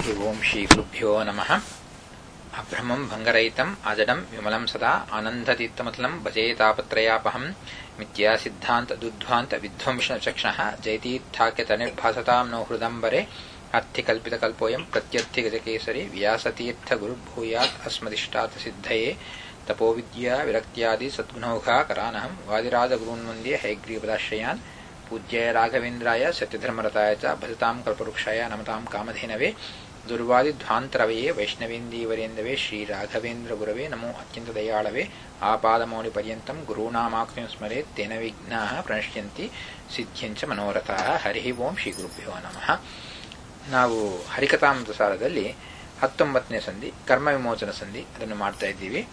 हरिः ओम् श्रीगुरुभ्यो नमः अभ्रमम् भङ्गरहितम् अजडम् विमलम् सदा आनन्दतीर्थमतलम् भजे तापत्रयापहम् मिथ्या सिद्धान्त दुध्वान्त विध्वंसचक्षणः जयतीर्थाख्यतनिर्भासताम् नो हृदम्बरे अर्थिकल्पितकल्पोऽयम् प्रत्यर्थिगजकेसरि व्यासतीर्थगुरुर्भूयात् अस्मदिष्टार्थसिद्धये तपोविद्या विरक्त्यादि सद्गुणौघा करानहम् वादिराजगुरून्वन्द्ये हैग्रीपदाश्रयान् पूज्याय राघवेन्द्राय सत्यधर्मरताय च भजताम् कल्पवृक्षाय नमताम् कामधेनवे दुर्वादिध्वान्तरवये वैष्णवेन्दीवरेन्दवे श्रीराघवेन्द्रगुरवे नमो अत्यन्तदयाळवे आपादमौलिपर्यन्तम् गुरूणामाख्यं स्मरेत् तेन विघ्नाः प्रणश्यन्ति ಸಿದ್ಧ್ಯಂಚ ಮನೋರಥಾಹ ಹರಿ ಓಂ ಶ್ರೀ ಗುರುಭ್ಯೋ ನಮಃ ನಾವು ಹರಿಕಥಾಮೃತ ಸಾರದಲ್ಲಿ ಹತ್ತೊಂಬತ್ತನೇ ಸಂಧಿ ಕರ್ಮ ವಿಮೋಚನ ಸಂಧಿ ಅದನ್ನು ಮಾಡ್ತಾ ಇದ್ದೀವಿ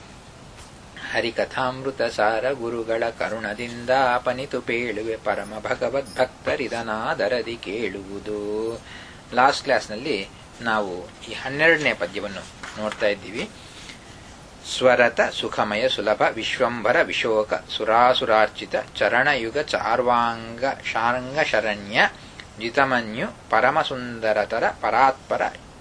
ಹರಿಕಥಾಮೃತ ಸಾರ ಗುರುಗಳ ಕರುಣದಿಂದ ಅಪನಿತು ಪೇಳುವೆ ಪರಮ ಭಗವದ್ಭಕ್ತರಿದನಾದರದಿ ಕೇಳುವುದು ಲಾಸ್ಟ್ ಕ್ಲಾಸ್ನಲ್ಲಿ ನಾವು ಈ ಹನ್ನೆರಡನೇ ಪದ್ಯವನ್ನು ನೋಡ್ತಾ ಇದ್ದೀವಿ ಸ್ವರತ ಸುಖಮಯ ಸುಲಭ ವಿಶ್ವಂಭರ ವಿಶೋಕ ಸುರಾಸುರಾರ್ಚಿತ ಚರಣಯುಗ ಚಾರ್ವಾಂಗ ಶಾರಂಗ ಶರಣ್ಯ ಜಿತಮನ್ಯು ಪರಮಸುಂದರತರ ಪರಾತ್ಪರ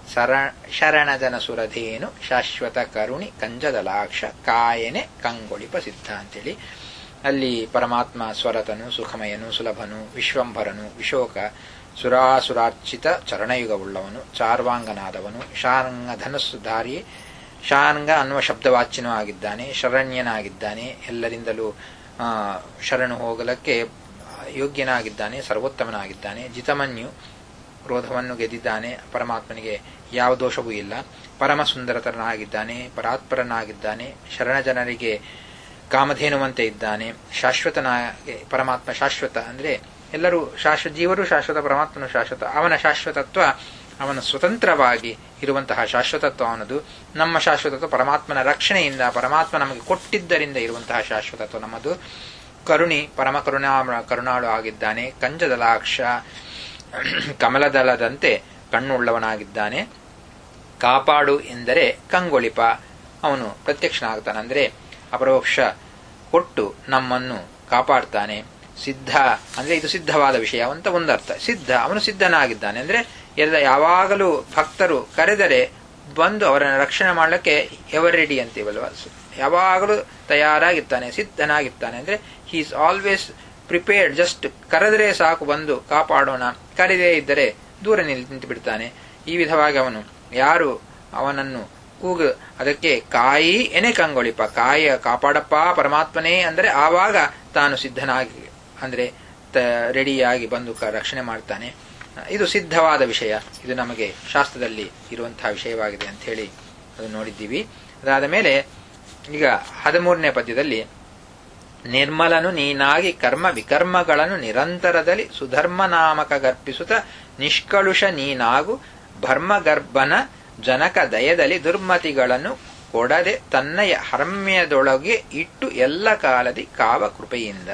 ಶರಣಜನ ಸುರಧೇನು ಶಾಶ್ವತ ಕರುಣಿ ಕಂಜದಲಾಕ್ಷ ಕಾಯನೆ ಕಂಗೊಳಿಪ ಸಿದ್ಧ ಅಂತೇಳಿ ಅಲ್ಲಿ ಪರಮಾತ್ಮ ಸ್ವರತನು ಸುಖಮಯನು ಸುಲಭನು ವಿಶ್ವಂಭರನು ವಿಶೋಕ ಸುರಾಸುರಾರ್ಚಿತ ಚರಣಯುಗವುಳ್ಳವನು ಚಾರ್ವಾಂಗನಾದವನು ಶಾರಂಗ ಧನಸ್ಸುಧಾರಿ ಶಾರಂಗ ಅನ್ನುವ ಶಬ್ದವಾಚ್ಯನೂ ಆಗಿದ್ದಾನೆ ಶರಣ್ಯನಾಗಿದ್ದಾನೆ ಎಲ್ಲರಿಂದಲೂ ಶರಣು ಹೋಗಲಕ್ಕೆ ಯೋಗ್ಯನಾಗಿದ್ದಾನೆ ಸರ್ವೋತ್ತಮನಾಗಿದ್ದಾನೆ ಜಿತಮನ್ಯು ಕ್ರೋಧವನ್ನು ಗೆದ್ದಿದ್ದಾನೆ ಪರಮಾತ್ಮನಿಗೆ ಯಾವ ದೋಷವೂ ಇಲ್ಲ ಪರಮ ಸುಂದರತರನಾಗಿದ್ದಾನೆ ಪರಾತ್ಪರನಾಗಿದ್ದಾನೆ ಶರಣ ಜನರಿಗೆ ಕಾಮಧೇನುವಂತೆ ಇದ್ದಾನೆ ಶಾಶ್ವತನಾಗಿ ಪರಮಾತ್ಮ ಶಾಶ್ವತ ಅಂದ್ರೆ ಎಲ್ಲರೂ ಶಾಶ್ವತ ಜೀವರು ಶಾಶ್ವತ ಪರಮಾತ್ಮನು ಶಾಶ್ವತ ಅವನ ಶಾಶ್ವತತ್ವ ಅವನ ಸ್ವತಂತ್ರವಾಗಿ ಇರುವಂತಹ ಶಾಶ್ವತತ್ವ ಅವನದು ನಮ್ಮ ಶಾಶ್ವತತ್ವ ಪರಮಾತ್ಮನ ರಕ್ಷಣೆಯಿಂದ ಪರಮಾತ್ಮ ನಮಗೆ ಕೊಟ್ಟಿದ್ದರಿಂದ ಇರುವಂತಹ ಶಾಶ್ವತತ್ವ ನಮ್ಮದು ಕರುಣಿ ಪರಮ ಕರುಣಾ ಕರುಣಾಳು ಆಗಿದ್ದಾನೆ ಕಂಜದಲಾಕ್ಷ ಕಮಲದಳದಂತೆ ಕಣ್ಣುಳ್ಳವನಾಗಿದ್ದಾನೆ ಕಾಪಾಡು ಎಂದರೆ ಕಂಗೊಳಿಪ ಅವನು ಪ್ರತ್ಯಕ್ಷನಾಗ್ತಾನೆ ಅಂದರೆ ಅಪರೋಕ್ಷ ಕೊಟ್ಟು ನಮ್ಮನ್ನು ಕಾಪಾಡ್ತಾನೆ ಸಿದ್ಧ ಅಂದ್ರೆ ಇದು ಸಿದ್ಧವಾದ ವಿಷಯ ಅಂತ ಒಂದರ್ಥ ಸಿದ್ಧ ಅವನು ಸಿದ್ಧನಾಗಿದ್ದಾನೆ ಅಂದ್ರೆ ಎಲ್ಲ ಯಾವಾಗಲೂ ಭಕ್ತರು ಕರೆದರೆ ಬಂದು ಅವರನ್ನು ರಕ್ಷಣೆ ಮಾಡಲಿಕ್ಕೆ ಎವರ್ ರೆಡಿ ಅಂತೀವಲ್ವ ಯಾವಾಗಲೂ ತಯಾರಾಗಿರ್ತಾನೆ ಸಿದ್ಧನಾಗಿರ್ತಾನೆ ಅಂದ್ರೆ he is always prepared just ಕರೆದರೆ ಸಾಕು ಬಂದು ಕಾಪಾಡೋಣ ಕರೆದೇ ಇದ್ದರೆ ದೂರ ನಿಂತು ಬಿಡ್ತಾನೆ ಈ ವಿಧವಾಗಿ ಅವನು ಯಾರು ಅವನನ್ನು ಕೂಗು ಅದಕ್ಕೆ ಕಾಯಿ ಎನೆ ಕಂಗೊಳಿಪ ಕಾಯಿಯ ಕಾಪಾಡಪ್ಪ ಪರಮಾತ್ಮನೇ ಅಂದರೆ ಆವಾಗ ತಾನು ಸಿದ್ಧನಾಗಿ ಅಂದ್ರೆ ರೆಡಿಯಾಗಿ ಬಂದು ರಕ್ಷಣೆ ಮಾಡ್ತಾನೆ ಇದು ಸಿದ್ಧವಾದ ವಿಷಯ ಇದು ನಮಗೆ ಶಾಸ್ತ್ರದಲ್ಲಿ ಇರುವಂತಹ ವಿಷಯವಾಗಿದೆ ಅಂತ ಹೇಳಿ ಅದು ನೋಡಿದ್ದೀವಿ ಅದಾದ ಮೇಲೆ ಈಗ ಹದಿಮೂರನೇ ಪದ್ಯದಲ್ಲಿ ನಿರ್ಮಲನು ನೀನಾಗಿ ಕರ್ಮ ವಿಕರ್ಮಗಳನ್ನು ನಿರಂತರದಲ್ಲಿ ಸುಧರ್ಮ ನಾಮಕ ಗರ್ಪಿಸುತ್ತ ನಿಷ್ಕಳುಷ ನೀನಾಗು ಭರ್ಮಗರ್ಭನ ಜನಕ ದಯದಲ್ಲಿ ದುರ್ಮತಿಗಳನ್ನು ಕೊಡದೆ ತನ್ನಯ ಹರ್ಮ್ಯದೊಳಗೆ ಇಟ್ಟು ಎಲ್ಲ ಕಾಲದಿ ಕಾವ ಕೃಪೆಯಿಂದ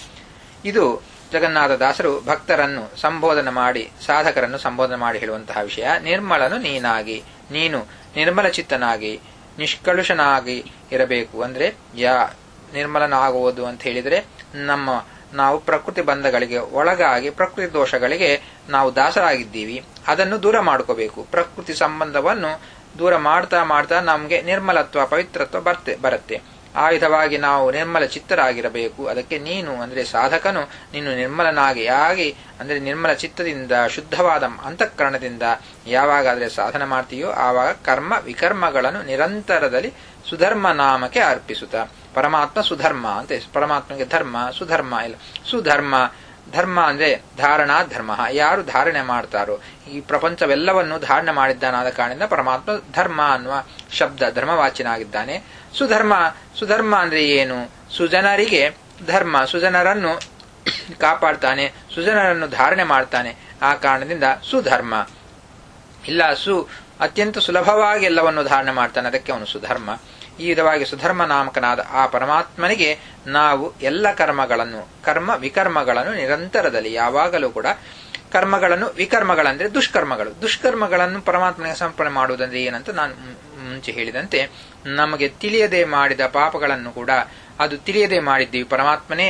ಇದು ಜಗನ್ನಾಥದಾಸರು ಭಕ್ತರನ್ನು ಸಂಬೋಧನೆ ಮಾಡಿ ಸಾಧಕರನ್ನು ಸಂಬೋಧನೆ ಮಾಡಿ ಹೇಳುವಂತಹ ವಿಷಯ ನಿರ್ಮಲನು ನೀನಾಗಿ ನೀನು ನಿರ್ಮಲ ಚಿತ್ತನಾಗಿ ನಿಷ್ಕಳುಷನಾಗಿ ಇರಬೇಕು ಅಂದ್ರೆ ಯಾ ನಿರ್ಮಲನಾಗುವುದು ಅಂತ ಹೇಳಿದರೆ ನಮ್ಮ ನಾವು ಪ್ರಕೃತಿ ಬಂಧಗಳಿಗೆ ಒಳಗಾಗಿ ಪ್ರಕೃತಿ ದೋಷಗಳಿಗೆ ನಾವು ದಾಸರಾಗಿದ್ದೀವಿ ಅದನ್ನು ದೂರ ಮಾಡ್ಕೋಬೇಕು ಪ್ರಕೃತಿ ಸಂಬಂಧವನ್ನು ದೂರ ಮಾಡ್ತಾ ಮಾಡ್ತಾ ನಮಗೆ ನಿರ್ಮಲತ್ವ ಪವಿತ್ರತ್ವ ಬರ್ತೆ ಬರುತ್ತೆ ಆ ವಿಧವಾಗಿ ನಾವು ನಿರ್ಮಲ ಚಿತ್ತರಾಗಿರಬೇಕು ಅದಕ್ಕೆ ನೀನು ಅಂದ್ರೆ ಸಾಧಕನು ನೀನು ನಿರ್ಮಲನಾಗಿ ಆಗಿ ಅಂದ್ರೆ ನಿರ್ಮಲ ಚಿತ್ತದಿಂದ ಶುದ್ಧವಾದ ಅಂತಃಕರಣದಿಂದ ಯಾವಾಗಾದ್ರೆ ಸಾಧನ ಮಾಡ್ತೀಯೋ ಆವಾಗ ಕರ್ಮ ವಿಕರ್ಮಗಳನ್ನು ನಿರಂತರದಲ್ಲಿ ಸುಧರ್ಮ ನಾಮಕ್ಕೆ ಅರ್ಪಿಸುತ್ತ ಪರಮಾತ್ಮ ಸುಧರ್ಮ ಅಂತ ಪರಮಾತ್ಮಗೆ ಧರ್ಮ ಸುಧರ್ಮ ಇಲ್ಲ ಸುಧರ್ಮ ಧರ್ಮ ಅಂದ್ರೆ ಧಾರಣಾ ಧರ್ಮ ಯಾರು ಧಾರಣೆ ಮಾಡ್ತಾರೋ ಈ ಪ್ರಪಂಚವೆಲ್ಲವನ್ನು ಧಾರಣೆ ಮಾಡಿದ್ದಾನಾದ ಕಾರಣದಿಂದ ಪರಮಾತ್ಮ ಧರ್ಮ ಅನ್ನುವ ಶಬ್ದ ಧರ್ಮವಾಚ್ಯನಾಗಿದ್ದಾನೆ ಸುಧರ್ಮ ಸುಧರ್ಮ ಅಂದ್ರೆ ಏನು ಸುಜನರಿಗೆ ಧರ್ಮ ಸುಜನರನ್ನು ಕಾಪಾಡ್ತಾನೆ ಸುಜನರನ್ನು ಧಾರಣೆ ಮಾಡ್ತಾನೆ ಆ ಕಾರಣದಿಂದ ಸುಧರ್ಮ ಇಲ್ಲ ಸು ಅತ್ಯಂತ ಸುಲಭವಾಗಿ ಎಲ್ಲವನ್ನು ಧಾರಣೆ ಮಾಡ್ತಾನೆ ಅದಕ್ಕೆ ಅವನು ಸುಧರ್ಮ ಈ ವಿಧವಾಗಿ ಸುಧರ್ಮ ನಾಮಕನಾದ ಆ ಪರಮಾತ್ಮನಿಗೆ ನಾವು ಎಲ್ಲ ಕರ್ಮಗಳನ್ನು ಕರ್ಮ ವಿಕರ್ಮಗಳನ್ನು ನಿರಂತರದಲ್ಲಿ ಯಾವಾಗಲೂ ಕೂಡ ಕರ್ಮಗಳನ್ನು ವಿಕರ್ಮಗಳಂದ್ರೆ ದುಷ್ಕರ್ಮಗಳು ದುಷ್ಕರ್ಮಗಳನ್ನು ಪರಮಾತ್ಮನಿಗೆ ಸಮರ್ಪಣೆ ಮಾಡುವುದಂದ್ರೆ ಏನಂತ ನಾನು ಮುಂಚೆ ಹೇಳಿದಂತೆ ನಮಗೆ ತಿಳಿಯದೆ ಮಾಡಿದ ಪಾಪಗಳನ್ನು ಕೂಡ ಅದು ತಿಳಿಯದೆ ಮಾಡಿದ್ದೀವಿ ಪರಮಾತ್ಮನೇ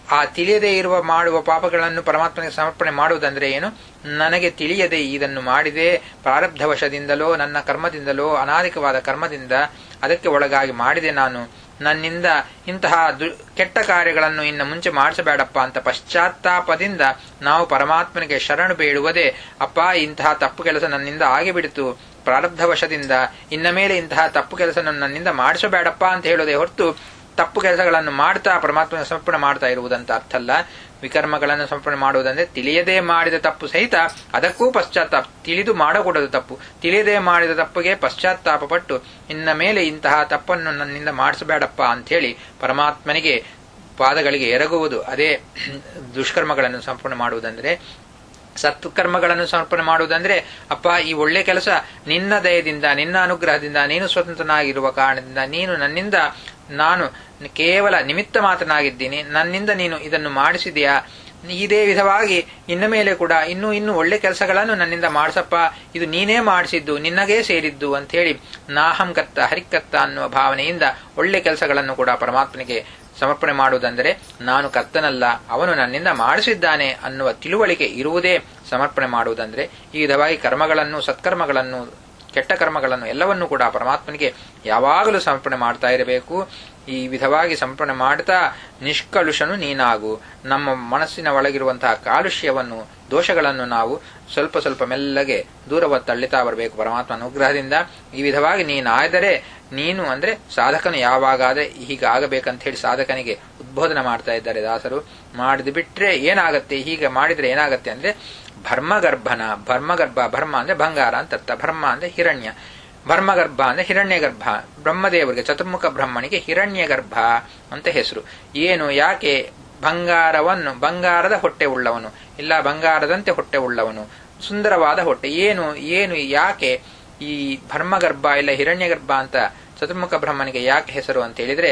ಆ ತಿಳಿಯದೇ ಇರುವ ಮಾಡುವ ಪಾಪಗಳನ್ನು ಪರಮಾತ್ಮನಿಗೆ ಸಮರ್ಪಣೆ ಮಾಡುವುದಂದ್ರೆ ಏನು ನನಗೆ ತಿಳಿಯದೆ ಇದನ್ನು ಮಾಡಿದೆ ಪ್ರಾರಬ್ಧವಶದಿಂದಲೋ ನನ್ನ ಕರ್ಮದಿಂದಲೋ ಅನಾಧಿಕವಾದ ಕರ್ಮದಿಂದ ಅದಕ್ಕೆ ಒಳಗಾಗಿ ಮಾಡಿದೆ ನಾನು ನನ್ನಿಂದ ಇಂತಹ ದು ಕೆಟ್ಟ ಕಾರ್ಯಗಳನ್ನು ಇನ್ನು ಮುಂಚೆ ಮಾಡಿಸಬೇಡಪ್ಪ ಅಂತ ಪಶ್ಚಾತ್ತಾಪದಿಂದ ನಾವು ಪರಮಾತ್ಮನಿಗೆ ಶರಣು ಬೇಡುವುದೇ ಅಪ್ಪ ಇಂತಹ ತಪ್ಪು ಕೆಲಸ ನನ್ನಿಂದ ಆಗಿಬಿಡಿತು ಪ್ರಾರಬ್ಧವಶದಿಂದ ಇನ್ನ ಮೇಲೆ ಇಂತಹ ತಪ್ಪು ಕೆಲಸ ನನ್ನಿಂದ ಮಾಡಿಸಬೇಡಪ್ಪ ಅಂತ ಹೇಳೋದೇ ಹೊರತು ತಪ್ಪು ಕೆಲಸಗಳನ್ನು ಮಾಡ್ತಾ ಪರಮಾತ್ಮನ ಸಮರ್ಪಣೆ ಮಾಡ್ತಾ ಇರುವುದಂತ ಅರ್ಥ ಅಲ್ಲ ವಿಕರ್ಮಗಳನ್ನು ಸಮರ್ಪಣೆ ಮಾಡುವುದಂದ್ರೆ ತಿಳಿಯದೇ ಮಾಡಿದ ತಪ್ಪು ಸಹಿತ ಅದಕ್ಕೂ ಪಶ್ಚಾತ್ತಾಪ ತಿಳಿದು ಮಾಡಕೂಡದು ತಪ್ಪು ತಿಳಿಯದೇ ಮಾಡಿದ ತಪ್ಪಿಗೆ ಪಶ್ಚಾತ್ತಾಪ ಪಟ್ಟು ಇನ್ನ ಮೇಲೆ ಇಂತಹ ತಪ್ಪನ್ನು ನನ್ನಿಂದ ಮಾಡಿಸಬೇಡಪ್ಪ ಅಂಥೇಳಿ ಪರಮಾತ್ಮನಿಗೆ ಪಾದಗಳಿಗೆ ಎರಗುವುದು ಅದೇ ದುಷ್ಕರ್ಮಗಳನ್ನು ಸಮರ್ಪಣೆ ಮಾಡುವುದಂದ್ರೆ ಸತ್ಕರ್ಮಗಳನ್ನು ಸಮರ್ಪಣೆ ಮಾಡುವುದಂದ್ರೆ ಅಪ್ಪ ಈ ಒಳ್ಳೆ ಕೆಲಸ ನಿನ್ನ ದಯದಿಂದ ನಿನ್ನ ಅನುಗ್ರಹದಿಂದ ನೀನು ಸ್ವತಂತ್ರನಾಗಿರುವ ಕಾರಣದಿಂದ ನೀನು ನನ್ನಿಂದ ನಾನು ಕೇವಲ ನಿಮಿತ್ತ ಮಾತನಾಗಿದ್ದೀನಿ ನನ್ನಿಂದ ನೀನು ಇದನ್ನು ಮಾಡಿಸಿದೆಯಾ ಇದೇ ವಿಧವಾಗಿ ಇನ್ನ ಮೇಲೆ ಕೂಡ ಇನ್ನೂ ಇನ್ನೂ ಒಳ್ಳೆ ಕೆಲಸಗಳನ್ನು ನನ್ನಿಂದ ಮಾಡಿಸಪ್ಪ ಇದು ನೀನೇ ಮಾಡಿಸಿದ್ದು ನಿನ್ನಗೇ ಸೇರಿದ್ದು ಅಂತ ಹೇಳಿ ನಾಹಂಕರ್ತ ಹರಿಕರ್ತ ಅನ್ನುವ ಭಾವನೆಯಿಂದ ಒಳ್ಳೆ ಕೆಲಸಗಳನ್ನು ಕೂಡ ಪರಮಾತ್ಮನಿಗೆ ಸಮರ್ಪಣೆ ಮಾಡುವುದಂದರೆ ನಾನು ಕರ್ತನಲ್ಲ ಅವನು ನನ್ನಿಂದ ಮಾಡಿಸಿದ್ದಾನೆ ಅನ್ನುವ ತಿಳುವಳಿಕೆ ಇರುವುದೇ ಸಮರ್ಪಣೆ ಮಾಡುವುದಂದ್ರೆ ಈ ವಿಧವಾಗಿ ಕರ್ಮಗಳನ್ನು ಸತ್ಕರ್ಮಗಳನ್ನು ಕೆಟ್ಟ ಕರ್ಮಗಳನ್ನು ಎಲ್ಲವನ್ನೂ ಕೂಡ ಪರಮಾತ್ಮನಿಗೆ ಯಾವಾಗಲೂ ಸಮರ್ಪಣೆ ಮಾಡ್ತಾ ಇರಬೇಕು ಈ ವಿಧವಾಗಿ ಸಮರ್ಪಣೆ ಮಾಡ್ತಾ ನಿಷ್ಕಲುಷನು ನೀನಾಗು ನಮ್ಮ ಮನಸ್ಸಿನ ಒಳಗಿರುವಂತಹ ಕಾಲುಷ್ಯವನ್ನು ದೋಷಗಳನ್ನು ನಾವು ಸ್ವಲ್ಪ ಸ್ವಲ್ಪ ಮೆಲ್ಲಗೆ ದೂರವ ತಳ್ಳಿತಾ ಬರಬೇಕು ಪರಮಾತ್ಮ ಅನುಗ್ರಹದಿಂದ ಈ ವಿಧವಾಗಿ ನೀನಾದರೆ ನೀನು ಅಂದ್ರೆ ಸಾಧಕನು ಯಾವಾಗಾದ್ರೆ ಹೀಗಾಗಬೇಕಂತ ಹೇಳಿ ಸಾಧಕನಿಗೆ ಉದ್ಬೋಧನೆ ಮಾಡ್ತಾ ಇದ್ದಾರೆ ದಾಸರು ಮಾಡಿದ್ ಬಿಟ್ರೆ ಏನಾಗತ್ತೆ ಹೀಗೆ ಮಾಡಿದ್ರೆ ಏನಾಗತ್ತೆ ಅಂದ್ರೆ ಭರ್ಮಗರ್ಭನ ಭರ್ಮಗರ್ಭ ಭರ್ಮ ಅಂದ್ರೆ ಬಂಗಾರ ಅಂತ ಅರ್ಥ ಭರ್ಮ ಅಂದ್ರೆ ಹಿರಣ್ಯ ಭರ್ಮಗರ್ಭ ಅಂದ್ರೆ ಹಿರಣ್ಯ ಗರ್ಭ ಬ್ರಹ್ಮದೇವರಿಗೆ ಚತುರ್ಮುಖ ಬ್ರಹ್ಮನಿಗೆ ಹಿರಣ್ಯ ಗರ್ಭ ಅಂತ ಹೆಸರು ಏನು ಯಾಕೆ ಬಂಗಾರವನ್ನು ಬಂಗಾರದ ಹೊಟ್ಟೆ ಉಳ್ಳವನು ಇಲ್ಲ ಬಂಗಾರದಂತೆ ಹೊಟ್ಟೆ ಉಳ್ಳವನು ಸುಂದರವಾದ ಹೊಟ್ಟೆ ಏನು ಏನು ಯಾಕೆ ಈ ಭರ್ಮಗರ್ಭ ಇಲ್ಲ ಹಿರಣ್ಯ ಗರ್ಭ ಅಂತ ಚತುರ್ಮುಖ ಬ್ರಹ್ಮನಿಗೆ ಯಾಕೆ ಹೆಸರು ಅಂತ ಹೇಳಿದ್ರೆ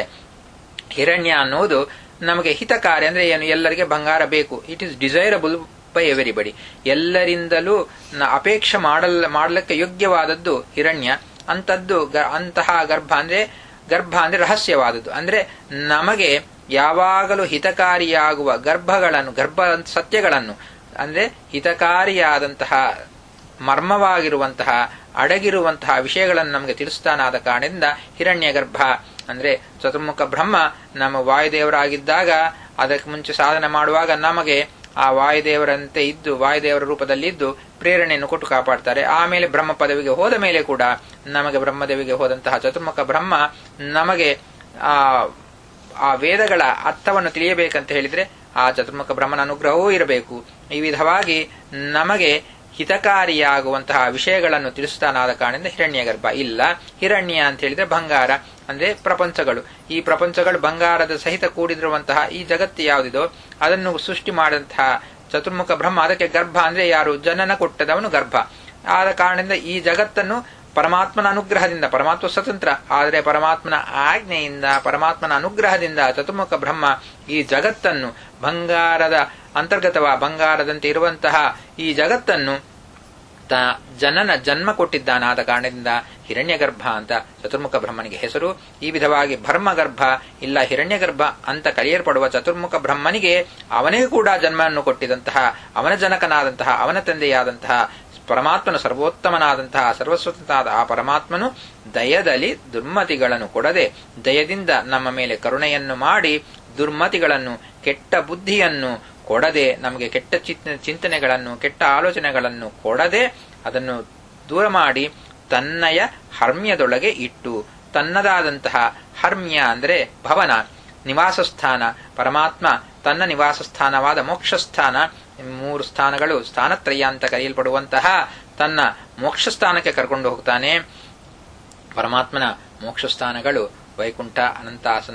ಹಿರಣ್ಯ ಅನ್ನೋದು ನಮಗೆ ಹಿತಕಾರಿ ಅಂದ್ರೆ ಏನು ಎಲ್ಲರಿಗೆ ಬಂಗಾರ ಬೇಕು it is desirable by everybody ಎಲ್ಲರಿಂದಲೂ ಅಪೇಕ್ಷೆ ಮಾಡಲ್ ಮಾಡಲಿಕ್ಕೆ ಯೋಗ್ಯವಾದದ್ದು ಹಿರಣ್ಯ ಅಂತದ್ದು ಅಂತಹ ಗರ್ಭ ಅಂದ್ರೆ ಗರ್ಭ ಅಂದ್ರೆ ರಹಸ್ಯವಾದದ್ದು ಅಂದ್ರೆ ನಮಗೆ ಯಾವಾಗಲೂ ಹಿತಕಾರಿಯಾಗುವ ಗರ್ಭಗಳನ್ನು ಗರ್ಭ ಸತ್ಯಗಳನ್ನು ಅಂದ್ರೆ ಹಿತಕಾರಿಯಾದಂತಹ ಮರ್ಮವಾಗಿರುವಂತಹ ಅಡಗಿರುವಂತಹ ವಿಷಯಗಳನ್ನು ನಮಗೆ ತಿಳಿಸ್ತಾನಾದ ಕಾರಣದಿಂದ ಹಿರಣ್ಯ ಗರ್ಭ ಅಂದ್ರೆ ಚತುರ್ಮುಖ ಬ್ರಹ್ಮ ನಮ್ಮ ವಾಯುದೇವರಾಗಿದ್ದಾಗ ಅದಕ್ಕೆ ಮುಂಚೆ ಸಾಧನೆ ಮಾಡುವಾಗ ನಮಗೆ ಆ ವಾಯುದೇವರಂತೆ ಇದ್ದು ವಾಯುದೇವರ ರೂಪದಲ್ಲಿ ಇದ್ದು ಪ್ರೇರಣೆಯನ್ನು ಕೊಟ್ಟು ಕಾಪಾಡ್ತಾರೆ ಆಮೇಲೆ ಬ್ರಹ್ಮ ಪದವಿಗೆ ಹೋದ ಮೇಲೆ ಕೂಡ ನಮಗೆ ಬ್ರಹ್ಮದೇವಿಗೆ ಹೋದಂತಹ ಚತುರ್ಮುಖ ಬ್ರಹ್ಮ ನಮಗೆ ಆ ಆ ವೇದಗಳ ಅರ್ಥವನ್ನು ತಿಳಿಯಬೇಕಂತ ಹೇಳಿದ್ರೆ ಆ ಚತುರ್ಮುಖ ಬ್ರಹ್ಮನ ಅನುಗ್ರಹವೂ ಇರಬೇಕು ಈ ವಿಧವಾಗಿ ನಮಗೆ ಹಿತಕಾರಿಯಾಗುವಂತಹ ವಿಷಯಗಳನ್ನು ತಿಳಿಸ್ತಾನಾದ ಕಾರಣದಿಂದ ಹಿರಣ್ಯ ಗರ್ಭ ಇಲ್ಲ ಹಿರಣ್ಯ ಅಂತ ಹೇಳಿದ್ರೆ ಬಂಗಾರ ಅಂದ್ರೆ ಪ್ರಪಂಚಗಳು ಈ ಪ್ರಪಂಚಗಳು ಬಂಗಾರದ ಸಹಿತ ಕೂಡಿದಿರುವಂತಹ ಈ ಜಗತ್ತು ಯಾವುದಿದೋ ಅದನ್ನು ಸೃಷ್ಟಿ ಮಾಡಿದಂತಹ ಚತುರ್ಮುಖ ಬ್ರಹ್ಮ ಅದಕ್ಕೆ ಗರ್ಭ ಅಂದ್ರೆ ಯಾರು ಜನನ ಕೊಟ್ಟದವನು ಗರ್ಭ ಆದ ಕಾರಣದಿಂದ ಈ ಜಗತ್ತನ್ನು ಪರಮಾತ್ಮನ ಅನುಗ್ರಹದಿಂದ ಪರಮಾತ್ಮ ಸ್ವತಂತ್ರ ಆದರೆ ಪರಮಾತ್ಮನ ಆಜ್ಞೆಯಿಂದ ಪರಮಾತ್ಮನ ಅನುಗ್ರಹದಿಂದ ಚತುರ್ಮುಖ ಬ್ರಹ್ಮ ಈ ಜಗತ್ತನ್ನು ಬಂಗಾರದ ಅಂತರ್ಗತವ ಬಂಗಾರದಂತೆ ಇರುವಂತಹ ಈ ಜಗತ್ತನ್ನು ತ ಜನನ ಜನ್ಮ ಕೊಟ್ಟಿದ್ದಾನಾದ ಕಾರಣದಿಂದ ಹಿರಣ್ಯಗರ್ಭ ಅಂತ ಚತುರ್ಮುಖ ಬ್ರಹ್ಮನಿಗೆ ಹೆಸರು ಈ ವಿಧವಾಗಿ ಭರ್ಮಗರ್ಭ ಇಲ್ಲ ಹಿರಣ್ಯಗರ್ಭ ಅಂತ ಕರೆಯಲ್ಪಡುವ ಚತುರ್ಮುಖ ಬ್ರಹ್ಮನಿಗೆ ಅವನೇ ಕೂಡ ಜನ್ಮವನ್ನು ಕೊಟ್ಟಿದಂತಹ ಅವನ ಜನಕನಾದಂತಹ ಅವನ ತಂದೆಯಾದಂತಹ ಪರಮಾತ್ಮನು ಸರ್ವೋತ್ತಮನಾದಂತಹ ಸರ್ವಸ್ವತನಾದ ಆ ಪರಮಾತ್ಮನು ದಯದಲ್ಲಿ ದುರ್ಮತಿಗಳನ್ನು ಕೊಡದೆ ದಯದಿಂದ ನಮ್ಮ ಮೇಲೆ ಕರುಣೆಯನ್ನು ಮಾಡಿ ದುರ್ಮತಿಗಳನ್ನು ಕೆಟ್ಟ ಬುದ್ಧಿಯನ್ನು ಕೊಡದೆ ನಮಗೆ ಕೆಟ್ಟ ಚಿಂತನೆಗಳನ್ನು ಕೆಟ್ಟ ಆಲೋಚನೆಗಳನ್ನು ಕೊಡದೆ ಅದನ್ನು ದೂರ ಮಾಡಿ ತನ್ನಯ ಹರ್ಮ್ಯದೊಳಗೆ ಇಟ್ಟು ತನ್ನದಾದಂತಹ ಹರ್ಮ್ಯ ಅಂದರೆ ಭವನ ನಿವಾಸ ಸ್ಥಾನ ಪರಮಾತ್ಮ ತನ್ನ ನಿವಾಸ ಸ್ಥಾನವಾದ ಮೋಕ್ಷ ಸ್ಥಾನ ಮೂರು ಸ್ಥಾನಗಳು ಸ್ಥಾನತ್ರಯ ಅಂತ ಕರೆಯಲ್ಪಡುವಂತಹ ತನ್ನ ಮೋಕ್ಷ ಸ್ಥಾನಕ್ಕೆ ಕರ್ಕೊಂಡು ಹೋಗ್ತಾನೆ ಪರಮಾತ್ಮನ ಮೋಕ್ಷ ಸ್ಥಾನಗಳು ವೈಕುಂಠ ಅನಂತಾಸನ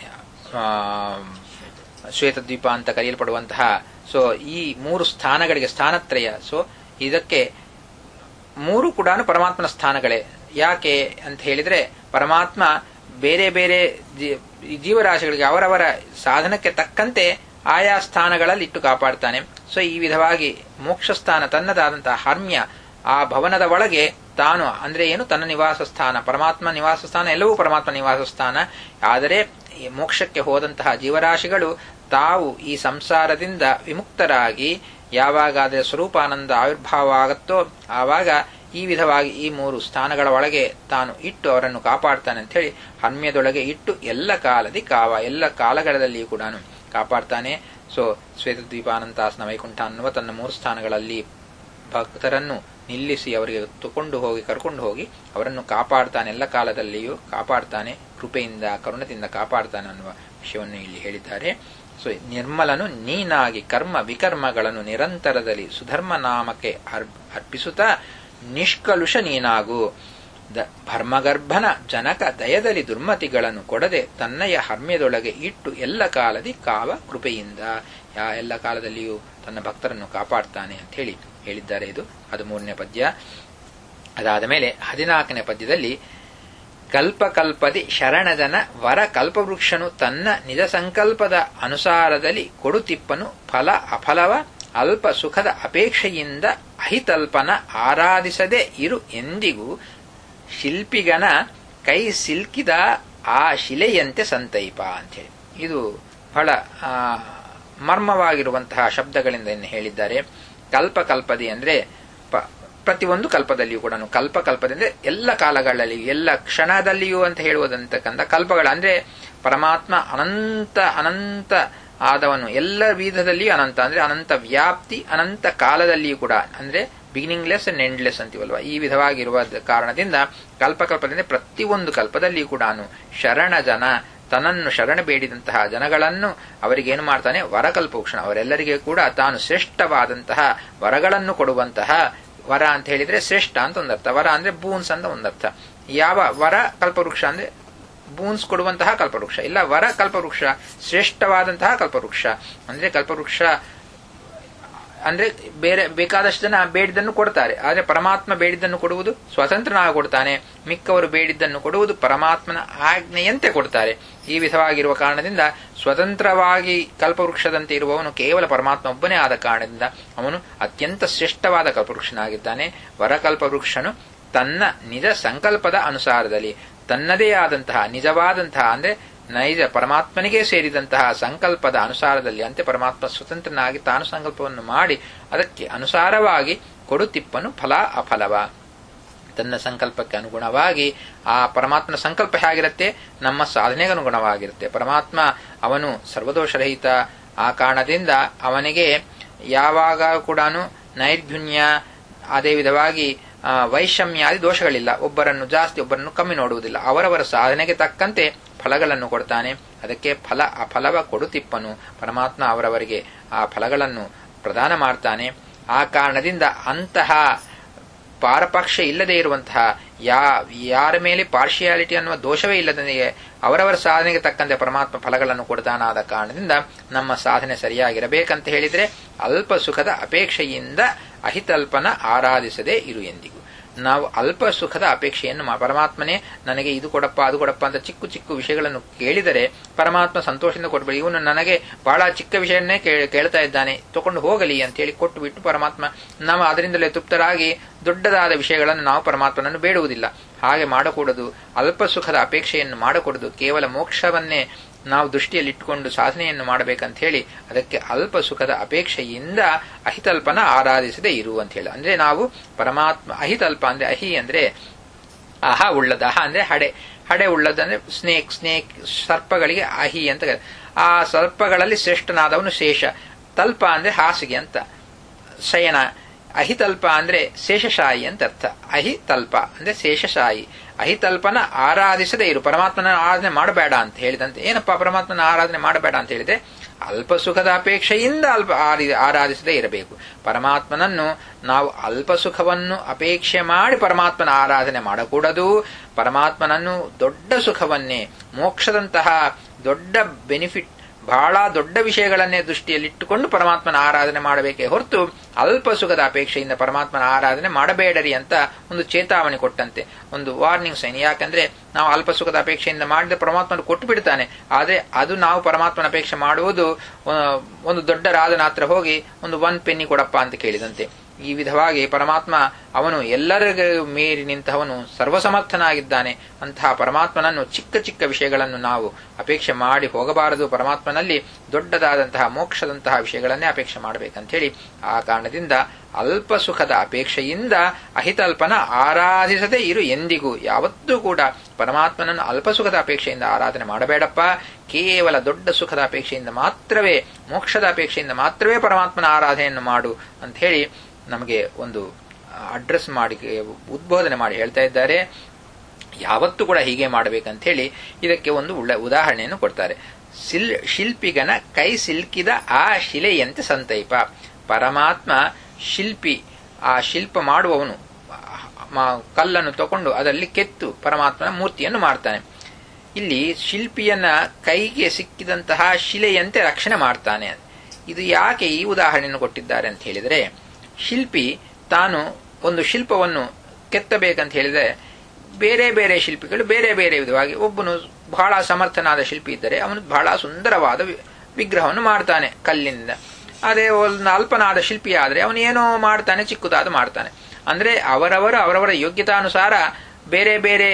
ಶ್ವೇತದ್ವೀಪ ಅಂತ ಕರೆಯಲ್ಪಡುವಂತಹ ಸೊ ಈ ಮೂರು ಸ್ಥಾನಗಳಿಗೆ ಸ್ಥಾನತ್ರಯ ಸೊ ಇದಕ್ಕೆ ಮೂರು ಕೂಡ ಪರಮಾತ್ಮನ ಸ್ಥಾನಗಳೇ ಯಾಕೆ ಅಂತ ಹೇಳಿದ್ರೆ ಪರಮಾತ್ಮ ಬೇರೆ ಬೇರೆ ಜೀವರಾಶಿಗಳಿಗೆ ಅವರವರ ಸಾಧನಕ್ಕೆ ತಕ್ಕಂತೆ ಆಯಾ ಸ್ಥಾನಗಳಲ್ಲಿ ಇಟ್ಟು ಕಾಪಾಡ್ತಾನೆ ಸೊ ಈ ವಿಧವಾಗಿ ಮೋಕ್ಷ ಸ್ಥಾನ ತನ್ನದಾದಂತಹ ಹರ್ಮ್ಯ ಆ ಭವನದ ಒಳಗೆ ತಾನು ಅಂದ್ರೆ ಏನು ತನ್ನ ನಿವಾಸ ಸ್ಥಾನ ಪರಮಾತ್ಮ ನಿವಾಸ ಸ್ಥಾನ ಎಲ್ಲವೂ ಪರಮಾತ್ಮ ನಿವಾಸ ಸ್ಥಾನ ಆದರೆ ಮೋಕ್ಷಕ್ಕೆ ಹೋದಂತಹ ಜೀವರಾಶಿಗಳು ತಾವು ಈ ಸಂಸಾರದಿಂದ ವಿಮುಕ್ತರಾಗಿ ಯಾವಾಗಾದರೆ ಸ್ವರೂಪಾನಂದ ಆವಿರ್ಭಾವ ಆಗುತ್ತೋ ಆವಾಗ ಈ ವಿಧವಾಗಿ ಈ ಮೂರು ಸ್ಥಾನಗಳ ಒಳಗೆ ತಾನು ಇಟ್ಟು ಅವರನ್ನು ಕಾಪಾಡ್ತಾನೆ ಅಂತ ಹೇಳಿ ಹನ್ಮ್ಯದೊಳಗೆ ಇಟ್ಟು ಎಲ್ಲ ಕಾಲದಿ ಕಾವ ಎಲ್ಲ ಕಾಲಗಳಲ್ಲಿಯೂ ಕೂಡ ಕಾಪಾಡ್ತಾನೆ ಸೊ ಶ್ವೇತದ್ವೀಪಾನಂತಾಸನ ವೈಕುಂಠ ಅನ್ನುವ ತನ್ನ ಮೂರು ಸ್ಥಾನಗಳಲ್ಲಿ ಭಕ್ತರನ್ನು ನಿಲ್ಲಿಸಿ ಅವರಿಗೆ ತಕೊಂಡು ಹೋಗಿ ಕರ್ಕೊಂಡು ಹೋಗಿ ಅವರನ್ನು ಕಾಪಾಡ್ತಾನೆ ಎಲ್ಲ ಕಾಲದಲ್ಲಿಯೂ ಕಾಪಾಡ್ತಾನೆ ಕೃಪೆಯಿಂದ ಕರುಣದಿಂದ ಕಾಪಾಡ್ತಾನೆ ಅನ್ನುವ ವಿಷಯವನ್ನು ಇಲ್ಲಿ ಹೇಳಿದ್ದಾರೆ ಸೊ ನಿರ್ಮಲನು ನೀನಾಗಿ ಕರ್ಮ ವಿಕರ್ಮಗಳನ್ನು ನಿರಂತರದಲ್ಲಿ ಸುಧರ್ಮ ನಾಮಕ್ಕೆ ಅರ್ಪಿಸುತ್ತಾ ನಿಷ್ಕಲುಷ ನೀನಾಗು ದ ಭರ್ಮಗರ್ಭನ ಜನಕ ದಯದಲ್ಲಿ ದುರ್ಮತಿಗಳನ್ನು ಕೊಡದೆ ತನ್ನಯ ಹರ್ಮ್ಯದೊಳಗೆ ಇಟ್ಟು ಎಲ್ಲ ಕಾಲದಿ ಕಾವ ಕೃಪೆಯಿಂದ ಯಾ ಎಲ್ಲ ಕಾಲದಲ್ಲಿಯೂ ತನ್ನ ಭಕ್ತರನ್ನು ಕಾಪಾಡ್ತಾನೆ ಅಂತ ಹೇಳಿ ಹೇಳಿದ್ದಾರೆ ಇದು ಅದು ಮೂರನೇ ಪದ್ಯ ಅದಾದ ಮೇಲೆ ಹದಿನಾಲ್ಕನೇ ಪದ್ಯದಲ್ಲಿ ಕಲ್ಪಕಲ್ಪದಿ ಶರಣಜನ ವರ ಕಲ್ಪವೃಕ್ಷನು ತನ್ನ ನಿಜ ಸಂಕಲ್ಪದ ಅನುಸಾರದಲ್ಲಿ ಕೊಡುತಿಪ್ಪನು ಫಲ ಅಫಲವ ಅಲ್ಪ ಸುಖದ ಅಪೇಕ್ಷೆಯಿಂದ ಅಹಿತಲ್ಪನ ಆರಾಧಿಸದೆ ಇರು ಎಂದಿಗೂ ಶಿಲ್ಪಿಗನ ಕೈ ಸಿಲ್ಕಿದ ಆ ಶಿಲೆಯಂತೆ ಸಂತೈಪ ಅಂತೇಳಿ ಇದು ಬಹಳ ಮರ್ಮವಾಗಿರುವಂತಹ ಶಬ್ದಗಳಿಂದ ಇನ್ನು ಹೇಳಿದ್ದಾರೆ ಕಲ್ಪಕಲ್ಪದಿ ಅಂದ್ರೆ ಪ್ರತಿಯೊಂದು ಕಲ್ಪದಲ್ಲಿಯೂ ಕೂಡ ಕಲ್ಪ ಕಲ್ಪದೆ ಅಂದ್ರೆ ಎಲ್ಲ ಕಾಲಗಳಲ್ಲಿಯೂ ಎಲ್ಲ ಕ್ಷಣದಲ್ಲಿಯೂ ಅಂತ ಹೇಳುವುದಂತಕ್ಕಂಥ ಕಲ್ಪಗಳ ಅಂದ್ರೆ ಪರಮಾತ್ಮ ಅನಂತ ಅನಂತ ಆದವನು ಎಲ್ಲ ವಿಧದಲ್ಲಿಯೂ ಅನಂತ ಅಂದ್ರೆ ಅನಂತ ವ್ಯಾಪ್ತಿ ಅನಂತ ಕಾಲದಲ್ಲಿಯೂ ಕೂಡ ಅಂದ್ರೆ ಬಿಗಿನಿಂಗ್ಲೆಸ್ ಅಂಡ್ ಎಂಡ್ಲೆಸ್ ಅಂತೀವಲ್ವಾ ಈ ವಿಧವಾಗಿರುವ ಕಾರಣದಿಂದ ಕಲ್ಪಕಲ್ಪದಿಂದ ಪ್ರತಿಯೊಂದು ಕಲ್ಪದಲ್ಲಿಯೂ ಕೂಡ ಶರಣ ಜನ ತನ್ನನ್ನು ಶರಣ ಬೇಡಿದಂತಹ ಜನಗಳನ್ನು ಅವರಿಗೇನು ಮಾಡ್ತಾನೆ ವರಕಲ್ಪೋಕ್ಷಣ ಅವರೆಲ್ಲರಿಗೆ ಕೂಡ ತಾನು ಶ್ರೇಷ್ಠವಾದಂತಹ ವರಗಳನ್ನು ಕೊಡುವಂತಹ ವರ ಅಂತ ಹೇಳಿದ್ರೆ ಶ್ರೇಷ್ಠ ಅಂತ ಒಂದರ್ಥ ವರ ಅಂದ್ರೆ ಬೂನ್ಸ್ ಅಂತ ಒಂದರ್ಥ ಯಾವ ವರ ಕಲ್ಪವೃಕ್ಷ ಅಂದ್ರೆ ಬೂನ್ಸ್ ಕೊಡುವಂತಹ ಕಲ್ಪವೃಕ್ಷ ಇಲ್ಲ ವರ ಕಲ್ಪವೃಕ್ಷ ಶ್ರೇಷ್ಠವಾದಂತಹ ಕಲ್ಪವೃಕ್ಷ ಅಂದ್ರೆ ಕಲ್ಪವೃಕ್ಷ ಅಂದ್ರೆ ಬೇರೆ ಬೇಕಾದಷ್ಟು ಜನ ಬೇಡಿದ್ದನ್ನು ಕೊಡ್ತಾರೆ ಆದರೆ ಪರಮಾತ್ಮ ಬೇಡಿದ್ದನ್ನು ಕೊಡುವುದು ಸ್ವತಂತ್ರನಾಗಿ ಕೊಡ್ತಾನೆ ಮಿಕ್ಕವರು ಬೇಡಿದ್ದನ್ನು ಕೊಡುವುದು ಪರಮಾತ್ಮನ ಆಜ್ಞೆಯಂತೆ ಕೊಡ್ತಾರೆ ಈ ವಿಧವಾಗಿರುವ ಕಾರಣದಿಂದ ಸ್ವತಂತ್ರವಾಗಿ ಕಲ್ಪವೃಕ್ಷದಂತೆ ಇರುವವನು ಕೇವಲ ಪರಮಾತ್ಮ ಒಬ್ಬನೇ ಆದ ಕಾರಣದಿಂದ ಅವನು ಅತ್ಯಂತ ಶ್ರೇಷ್ಠವಾದ ಕಲ್ಪವೃಕ್ಷನಾಗಿದ್ದಾನೆ ವರಕಲ್ಪವೃಕ್ಷನು ತನ್ನ ನಿಜ ಸಂಕಲ್ಪದ ಅನುಸಾರದಲ್ಲಿ ತನ್ನದೇ ಆದಂತಹ ನಿಜವಾದಂತಹ ಅಂದ್ರೆ ನೈಜ ಪರಮಾತ್ಮನಿಗೆ ಸೇರಿದಂತಹ ಸಂಕಲ್ಪದ ಅನುಸಾರದಲ್ಲಿ ಅಂತೆ ಪರಮಾತ್ಮ ಸ್ವತಂತ್ರನಾಗಿ ತಾನು ಸಂಕಲ್ಪವನ್ನು ಮಾಡಿ ಅದಕ್ಕೆ ಅನುಸಾರವಾಗಿ ಕೊಡುತಿಪ್ಪನು ಫಲ ಅಫಲವ ತನ್ನ ಸಂಕಲ್ಪಕ್ಕೆ ಅನುಗುಣವಾಗಿ ಆ ಪರಮಾತ್ಮನ ಸಂಕಲ್ಪ ಹೇಗಿರುತ್ತೆ ನಮ್ಮ ಸಾಧನೆಗೆ ಅನುಗುಣವಾಗಿರುತ್ತೆ ಪರಮಾತ್ಮ ಅವನು ಸರ್ವದೋಷರಹಿತ ಆ ಕಾರಣದಿಂದ ಅವನಿಗೆ ಯಾವಾಗ ಕೂಡ ನೈರ್ಘ್ಯುಣ್ಯ ಅದೇ ವಿಧವಾಗಿ ವೈಷಮ್ಯಾದಿ ದೋಷಗಳಿಲ್ಲ ಒಬ್ಬರನ್ನು ಜಾಸ್ತಿ ಒಬ್ಬರನ್ನು ಕಮ್ಮಿ ನೋಡುವುದಿಲ್ಲ ಅವರವರ ಸಾಧನೆಗೆ ತಕ್ಕಂತೆ ಫಲಗಳನ್ನು ಕೊಡ್ತಾನೆ ಅದಕ್ಕೆ ಫಲ ಆ ಫಲವ ಕೊಡುತಿಪ್ಪನು ಪರಮಾತ್ಮ ಅವರವರಿಗೆ ಆ ಫಲಗಳನ್ನು ಪ್ರದಾನ ಮಾಡ್ತಾನೆ ಆ ಕಾರಣದಿಂದ ಅಂತಹ ಪಾರಪಕ್ಷ ಇಲ್ಲದೆ ಇರುವಂತಹ ಯಾ ಯಾರ ಮೇಲೆ ಪಾರ್ಶಿಯಾಲಿಟಿ ಅನ್ನುವ ದೋಷವೇ ಇಲ್ಲದನಿಗೆ ಅವರವರ ಸಾಧನೆಗೆ ತಕ್ಕಂತೆ ಪರಮಾತ್ಮ ಫಲಗಳನ್ನು ಕೊಡ್ತಾನಾದ ಕಾರಣದಿಂದ ನಮ್ಮ ಸಾಧನೆ ಸರಿಯಾಗಿರಬೇಕಂತ ಹೇಳಿದ್ರೆ ಅಲ್ಪ ಸುಖದ ಅಪೇಕ್ಷೆಯಿಂದ ಅಹಿತಲ್ಪನ ಆರಾಧಿಸದೇ ಇರು ಎಂದಿಗೂ ನಾವು ಅಲ್ಪ ಸುಖದ ಅಪೇಕ್ಷೆಯನ್ನು ಪರಮಾತ್ಮನೇ ನನಗೆ ಇದು ಕೊಡಪ್ಪ ಅದು ಕೊಡಪ್ಪ ಅಂತ ಚಿಕ್ಕ ಚಿಕ್ಕ ವಿಷಯಗಳನ್ನು ಕೇಳಿದರೆ ಪರಮಾತ್ಮ ಸಂತೋಷದಿಂದ ಕೊಡಬೇಡಿ ಇವನು ನನಗೆ ಬಹಳ ಚಿಕ್ಕ ವಿಷಯನ್ನೇ ಕೇಳ್ತಾ ಇದ್ದಾನೆ ತಗೊಂಡು ಹೋಗಲಿ ಅಂತ ಹೇಳಿ ಕೊಟ್ಟು ಬಿಟ್ಟು ಪರಮಾತ್ಮ ನಾವು ಅದರಿಂದಲೇ ತೃಪ್ತರಾಗಿ ದೊಡ್ಡದಾದ ವಿಷಯಗಳನ್ನು ನಾವು ಪರಮಾತ್ಮನನ್ನು ಬೇಡುವುದಿಲ್ಲ ಹಾಗೆ ಮಾಡಕೂಡದು ಅಲ್ಪ ಸುಖದ ಅಪೇಕ್ಷೆಯನ್ನು ಮಾಡಕೂಡದು ಕೇವಲ ಮೋಕ್ಷವನ್ನೇ ನಾವು ದೃಷ್ಟಿಯಲ್ಲಿಟ್ಟುಕೊಂಡು ಸಾಧನೆಯನ್ನು ಮಾಡಬೇಕಂತ ಹೇಳಿ ಅದಕ್ಕೆ ಅಲ್ಪ ಸುಖದ ಅಪೇಕ್ಷೆಯಿಂದ ಅಹಿತಲ್ಪನ ಆರಾಧಿಸದೆ ಇರು ಅಂತ ಹೇಳಿ ಅಂದ್ರೆ ನಾವು ಪರಮಾತ್ಮ ಅಹಿತಲ್ಪ ಅಂದ್ರೆ ಅಹಿ ಅಂದ್ರೆ ಅಹ ಉಳ್ಳದ ಅಹ ಅಂದ್ರೆ ಹಡೆ ಹಡೆ ಉಳ್ಳದಂದ್ರೆ ಸ್ನೇಕ್ ಸ್ನೇಕ್ ಸರ್ಪಗಳಿಗೆ ಅಹಿ ಅಂತ ಆ ಸರ್ಪಗಳಲ್ಲಿ ಶ್ರೇಷ್ಠನಾದವನು ಶೇಷ ತಲ್ಪ ಅಂದ್ರೆ ಹಾಸಿಗೆ ಅಂತ ಶಯನ ಅಹಿತಲ್ಪ ಅಂದ್ರೆ ಶೇಷಶಾಯಿ ಅಂತ ಅರ್ಥ ಅಹಿತಲ್ಪ ಅಂದ್ರೆ ಶೇಷಶಾಯಿ ಅಹಿತಲ್ಪನ ಆರಾಧಿಸದೇ ಇರು ಪರಮಾತ್ಮನ ಆರಾಧನೆ ಮಾಡಬೇಡ ಅಂತ ಹೇಳಿದಂತೆ ಏನಪ್ಪ ಪರಮಾತ್ಮನ ಆರಾಧನೆ ಮಾಡಬೇಡ ಅಂತ ಹೇಳಿದ್ರೆ ಅಲ್ಪ ಸುಖದ ಅಪೇಕ್ಷೆಯಿಂದ ಅಲ್ಪ ಆರಾಧಿಸದೇ ಇರಬೇಕು ಪರಮಾತ್ಮನನ್ನು ನಾವು ಅಲ್ಪ ಸುಖವನ್ನು ಅಪೇಕ್ಷೆ ಮಾಡಿ ಪರಮಾತ್ಮನ ಆರಾಧನೆ ಮಾಡಕೂಡದು ಪರಮಾತ್ಮನನ್ನು ದೊಡ್ಡ ಸುಖವನ್ನೇ ಮೋಕ್ಷದಂತಹ ದೊಡ್ಡ ಬೆನಿಫಿಟ್ ಬಹಳ ದೊಡ್ಡ ವಿಷಯಗಳನ್ನೇ ದೃಷ್ಟಿಯಲ್ಲಿಟ್ಟುಕೊಂಡು ಪರಮಾತ್ಮನ ಆರಾಧನೆ ಮಾಡಬೇಕೇ ಹೊರತು ಅಲ್ಪ ಸುಖದ ಅಪೇಕ್ಷೆಯಿಂದ ಪರಮಾತ್ಮನ ಆರಾಧನೆ ಮಾಡಬೇಡರಿ ಅಂತ ಒಂದು ಚೇತಾವಣೆ ಕೊಟ್ಟಂತೆ ಒಂದು ವಾರ್ನಿಂಗ್ ಸೈನ್ ಯಾಕಂದ್ರೆ ನಾವು ಅಲ್ಪ ಸುಖದ ಅಪೇಕ್ಷೆಯಿಂದ ಮಾಡಿದ್ರೆ ಪರಮಾತ್ಮನ ಕೊಟ್ಟು ಬಿಡ್ತಾನೆ ಆದ್ರೆ ಅದು ನಾವು ಪರಮಾತ್ಮನ ಅಪೇಕ್ಷೆ ಮಾಡುವುದು ಒಂದು ದೊಡ್ಡ ರಾಜನ ಹತ್ರ ಹೋಗಿ ಒಂದು ಒನ್ ಪೆನ್ನಿ ಕೊಡಪ್ಪ ಅಂತ ಕೇಳಿದಂತೆ ಈ ವಿಧವಾಗಿ ಪರಮಾತ್ಮ ಅವನು ಎಲ್ಲರಿಗೂ ಮೀರಿ ನಿಂತಹವನು ಸರ್ವಸಮರ್ಥನಾಗಿದ್ದಾನೆ ಅಂತಹ ಪರಮಾತ್ಮನನ್ನು ಚಿಕ್ಕ ಚಿಕ್ಕ ವಿಷಯಗಳನ್ನು ನಾವು ಅಪೇಕ್ಷೆ ಮಾಡಿ ಹೋಗಬಾರದು ಪರಮಾತ್ಮನಲ್ಲಿ ದೊಡ್ಡದಾದಂತಹ ಮೋಕ್ಷದಂತಹ ವಿಷಯಗಳನ್ನೇ ಅಪೇಕ್ಷೆ ಮಾಡಬೇಕಂತೇಳಿ ಆ ಕಾರಣದಿಂದ ಅಲ್ಪ ಸುಖದ ಅಪೇಕ್ಷೆಯಿಂದ ಅಹಿತಲ್ಪನ ಆರಾಧಿಸದೆ ಇರು ಎಂದಿಗೂ ಯಾವತ್ತೂ ಕೂಡ ಪರಮಾತ್ಮನನ್ನು ಅಲ್ಪ ಸುಖದ ಅಪೇಕ್ಷೆಯಿಂದ ಆರಾಧನೆ ಮಾಡಬೇಡಪ್ಪ ಕೇವಲ ದೊಡ್ಡ ಸುಖದ ಅಪೇಕ್ಷೆಯಿಂದ ಮಾತ್ರವೇ ಮೋಕ್ಷದ ಅಪೇಕ್ಷೆಯಿಂದ ಮಾತ್ರವೇ ಪರಮಾತ್ಮನ ಆರಾಧನೆಯನ್ನು ಮಾಡು ಅಂತ ಹೇಳಿ ನಮಗೆ ಒಂದು ಅಡ್ರೆಸ್ ಮಾಡಿ ಉದ್ಬೋಧನೆ ಮಾಡಿ ಹೇಳ್ತಾ ಇದ್ದಾರೆ ಯಾವತ್ತೂ ಕೂಡ ಹೀಗೆ ಮಾಡಬೇಕಂತ ಹೇಳಿ ಇದಕ್ಕೆ ಒಂದು ಒಳ್ಳೆ ಉದಾಹರಣೆಯನ್ನು ಕೊಡ್ತಾರೆ ಸಿಲ್ ಶಿಲ್ಪಿಗನ ಕೈ ಸಿಲ್ಕಿದ ಆ ಶಿಲೆಯಂತೆ ಸಂತೈಪ ಪರಮಾತ್ಮ ಶಿಲ್ಪಿ ಆ ಶಿಲ್ಪ ಮಾಡುವವನು ಕಲ್ಲನ್ನು ತಗೊಂಡು ಅದರಲ್ಲಿ ಕೆತ್ತು ಪರಮಾತ್ಮನ ಮೂರ್ತಿಯನ್ನು ಮಾಡ್ತಾನೆ ಇಲ್ಲಿ ಶಿಲ್ಪಿಯನ್ನ ಕೈಗೆ ಸಿಕ್ಕಿದಂತಹ ಶಿಲೆಯಂತೆ ರಕ್ಷಣೆ ಮಾಡ್ತಾನೆ ಇದು ಯಾಕೆ ಈ ಉದಾಹರಣೆಯನ್ನು ಕೊಟ್ಟಿದ್ದಾರೆ ಅಂತ ಹೇಳಿದರೆ ಶಿಲ್ಪಿ ತಾನು ಒಂದು ಶಿಲ್ಪವನ್ನು ಕೆತ್ತಬೇಕಂತ ಹೇಳಿದರೆ ಬೇರೆ ಬೇರೆ ಶಿಲ್ಪಿಗಳು ಬೇರೆ ಬೇರೆ ವಿಧವಾಗಿ ಒಬ್ಬನು ಬಹಳ ಸಮರ್ಥನಾದ ಶಿಲ್ಪಿ ಇದ್ದರೆ ಅವನು ಬಹಳ ಸುಂದರವಾದ ವಿಗ್ರಹವನ್ನು ಮಾಡ್ತಾನೆ ಕಲ್ಲಿನಿಂದ ಅದೇ ಒಂದು ಅಲ್ಪನಾದ ಶಿಲ್ಪಿ ಆದರೆ ಅವನು ಏನೋ ಮಾಡ್ತಾನೆ ಚಿಕ್ಕದಾದ ಮಾಡ್ತಾನೆ ಅಂದ್ರೆ ಅವರವರು ಅವರವರ ಯೋಗ್ಯತಾನುಸಾರ ಬೇರೆ ಬೇರೆ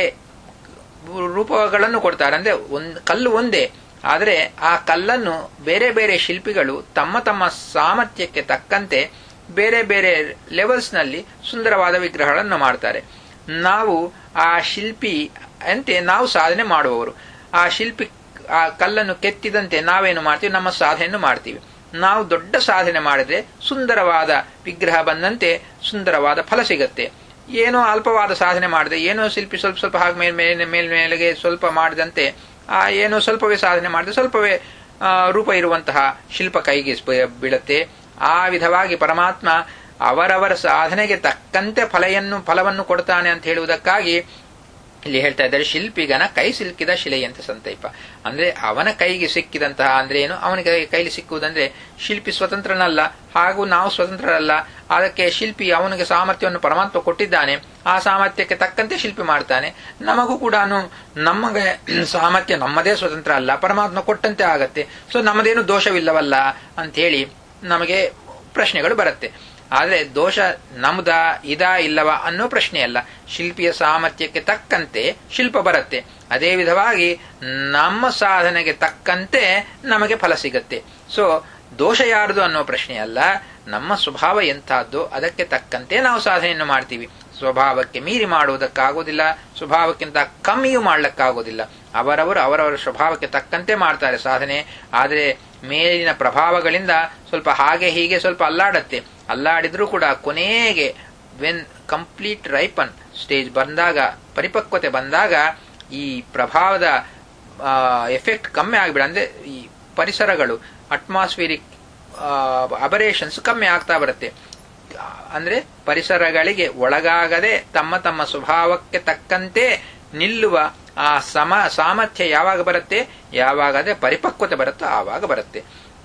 ರೂಪಗಳನ್ನು ಕೊಡ್ತಾರೆ ಅಂದ್ರೆ ಒಂದು ಕಲ್ಲು ಒಂದೇ ಆದರೆ ಆ ಕಲ್ಲನ್ನು ಬೇರೆ ಬೇರೆ ಶಿಲ್ಪಿಗಳು ತಮ್ಮ ತಮ್ಮ ಸಾಮರ್ಥ್ಯಕ್ಕೆ ತಕ್ಕಂತೆ ಬೇರೆ ಬೇರೆ ಲೆವೆಲ್ಸ್ನಲ್ಲಿ ಸುಂದರವಾದ ವಿಗ್ರಹಗಳನ್ನು ಮಾಡ್ತಾರೆ ನಾವು ಆ ಶಿಲ್ಪಿ ಅಂತೆ ನಾವು ಸಾಧನೆ ಮಾಡುವವರು ಆ ಶಿಲ್ಪಿ ಆ ಕಲ್ಲನ್ನು ಕೆತ್ತಿದಂತೆ ನಾವೇನು ಮಾಡ್ತೀವಿ ನಮ್ಮ ಸಾಧನೆಯನ್ನು ಮಾಡ್ತೀವಿ ನಾವು ದೊಡ್ಡ ಸಾಧನೆ ಮಾಡಿದ್ರೆ ಸುಂದರವಾದ ವಿಗ್ರಹ ಬಂದಂತೆ ಸುಂದರವಾದ ಫಲ ಸಿಗತ್ತೆ ಏನೋ ಅಲ್ಪವಾದ ಸಾಧನೆ ಮಾಡಿದೆ ಏನೋ ಶಿಲ್ಪಿ ಸ್ವಲ್ಪ ಸ್ವಲ್ಪ ಹಾಗೆ ಮೇಲ್ ಮೇಲೆ ಮೇಲ್ಮೇಲೆಗೆ ಸ್ವಲ್ಪ ಮಾಡಿದಂತೆ ಆ ಏನೋ ಸ್ವಲ್ಪವೇ ಸಾಧನೆ ಮಾಡಿದ್ರೆ ಸ್ವಲ್ಪವೇ ರೂಪ ಇರುವಂತಹ ಶಿಲ್ಪ ಕೈಗೆ ಬೀಳತ್ತೆ ಆ ವಿಧವಾಗಿ ಪರಮಾತ್ಮ ಅವರವರ ಸಾಧನೆಗೆ ತಕ್ಕಂತೆ ಫಲೆಯನ್ನು ಫಲವನ್ನು ಕೊಡ್ತಾನೆ ಅಂತ ಹೇಳುವುದಕ್ಕಾಗಿ ಇಲ್ಲಿ ಹೇಳ್ತಾ ಇದ್ದಾರೆ ಶಿಲ್ಪಿಗನ ಕೈ ಸಿಲುಕಿದ ಶಿಲೆಯಂತೆ ಸಂತೈಪ ಅಂದ್ರೆ ಅವನ ಕೈಗೆ ಸಿಕ್ಕಿದಂತಹ ಅಂದ್ರೆ ಏನು ಅವನಿಗೆ ಕೈಲಿ ಸಿಕ್ಕುವುದಂದ್ರೆ ಶಿಲ್ಪಿ ಸ್ವತಂತ್ರನಲ್ಲ ಹಾಗೂ ನಾವು ಸ್ವತಂತ್ರರಲ್ಲ ಅದಕ್ಕೆ ಶಿಲ್ಪಿ ಅವನಿಗೆ ಸಾಮರ್ಥ್ಯವನ್ನು ಪರಮಾತ್ಮ ಕೊಟ್ಟಿದ್ದಾನೆ ಆ ಸಾಮರ್ಥ್ಯಕ್ಕೆ ತಕ್ಕಂತೆ ಶಿಲ್ಪಿ ಮಾಡ್ತಾನೆ ನಮಗೂ ಕೂಡ ನಮಗೆ ಸಾಮರ್ಥ್ಯ ನಮ್ಮದೇ ಸ್ವತಂತ್ರ ಅಲ್ಲ ಪರಮಾತ್ಮ ಕೊಟ್ಟಂತೆ ಆಗತ್ತೆ ಸೊ ನಮ್ಮದೇನು ದೋಷವಿಲ್ಲವಲ್ಲ ಅಂತ ಹೇಳಿ ನಮಗೆ ಪ್ರಶ್ನೆಗಳು ಬರುತ್ತೆ ಆದರೆ ದೋಷ ನಮ್ದ ಇದಾ ಇಲ್ಲವಾ ಅನ್ನೋ ಪ್ರಶ್ನೆ ಅಲ್ಲ ಶಿಲ್ಪಿಯ ಸಾಮರ್ಥ್ಯಕ್ಕೆ ತಕ್ಕಂತೆ ಶಿಲ್ಪ ಬರುತ್ತೆ ಅದೇ ವಿಧವಾಗಿ ನಮ್ಮ ಸಾಧನೆಗೆ ತಕ್ಕಂತೆ ನಮಗೆ ಫಲ ಸಿಗತ್ತೆ ಸೊ ದೋಷ ಯಾರದು ಅನ್ನೋ ಪ್ರಶ್ನೆ ಅಲ್ಲ ನಮ್ಮ ಸ್ವಭಾವ ಎಂಥದ್ದು ಅದಕ್ಕೆ ತಕ್ಕಂತೆ ನಾವು ಸಾಧನೆಯನ್ನು ಮಾಡ್ತೀವಿ ಸ್ವಭಾವಕ್ಕೆ ಮೀರಿ ಮಾಡುವುದಕ್ಕಾಗೋದಿಲ್ಲ ಸ್ವಭಾವಕ್ಕಿಂತ ಕಮ್ಮಿಯೂ ಮಾಡ್ಲಿಕ್ಕಾಗೋದಿಲ್ಲ ಅವರವರು ಅವರವರ ಸ್ವಭಾವಕ್ಕೆ ತಕ್ಕಂತೆ ಮಾಡ್ತಾರೆ ಸಾಧನೆ ಆದರೆ ಮೇಲಿನ ಪ್ರಭಾವಗಳಿಂದ ಸ್ವಲ್ಪ ಹಾಗೆ ಹೀಗೆ ಸ್ವಲ್ಪ ಅಲ್ಲಾಡತ್ತೆ ಅಲ್ಲಾಡಿದ್ರೂ ಕೂಡ ಕೊನೆಗೆ ವೆನ್ ಕಂಪ್ಲೀಟ್ ರೈಪನ್ ಸ್ಟೇಜ್ ಬಂದಾಗ ಪರಿಪಕ್ವತೆ ಬಂದಾಗ ಈ ಪ್ರಭಾವದ ಎಫೆಕ್ಟ್ ಕಮ್ಮಿ ಆಗಿಬಿಡ ಅಂದ್ರೆ ಈ ಪರಿಸರಗಳು ಅಟ್ಮಾಸ್ಫಿಯರಿಕ್ ಅಬರೇಷನ್ಸ್ ಕಮ್ಮಿ ಆಗ್ತಾ ಬರುತ್ತೆ ಅಂದ್ರೆ ಪರಿಸರಗಳಿಗೆ ಒಳಗಾಗದೆ ತಮ್ಮ ತಮ್ಮ ಸ್ವಭಾವಕ್ಕೆ ತಕ್ಕಂತೆ ನಿಲ್ಲುವ ಆ ಸಮ ಸಾಮರ್ಥ್ಯ ಯಾವಾಗ ಬರುತ್ತೆ ಯಾವಾಗ ಅದೇ ಪರಿಪಕ್ವತೆ ಬರುತ್ತೋ ಆವಾಗ ಬರುತ್ತೆ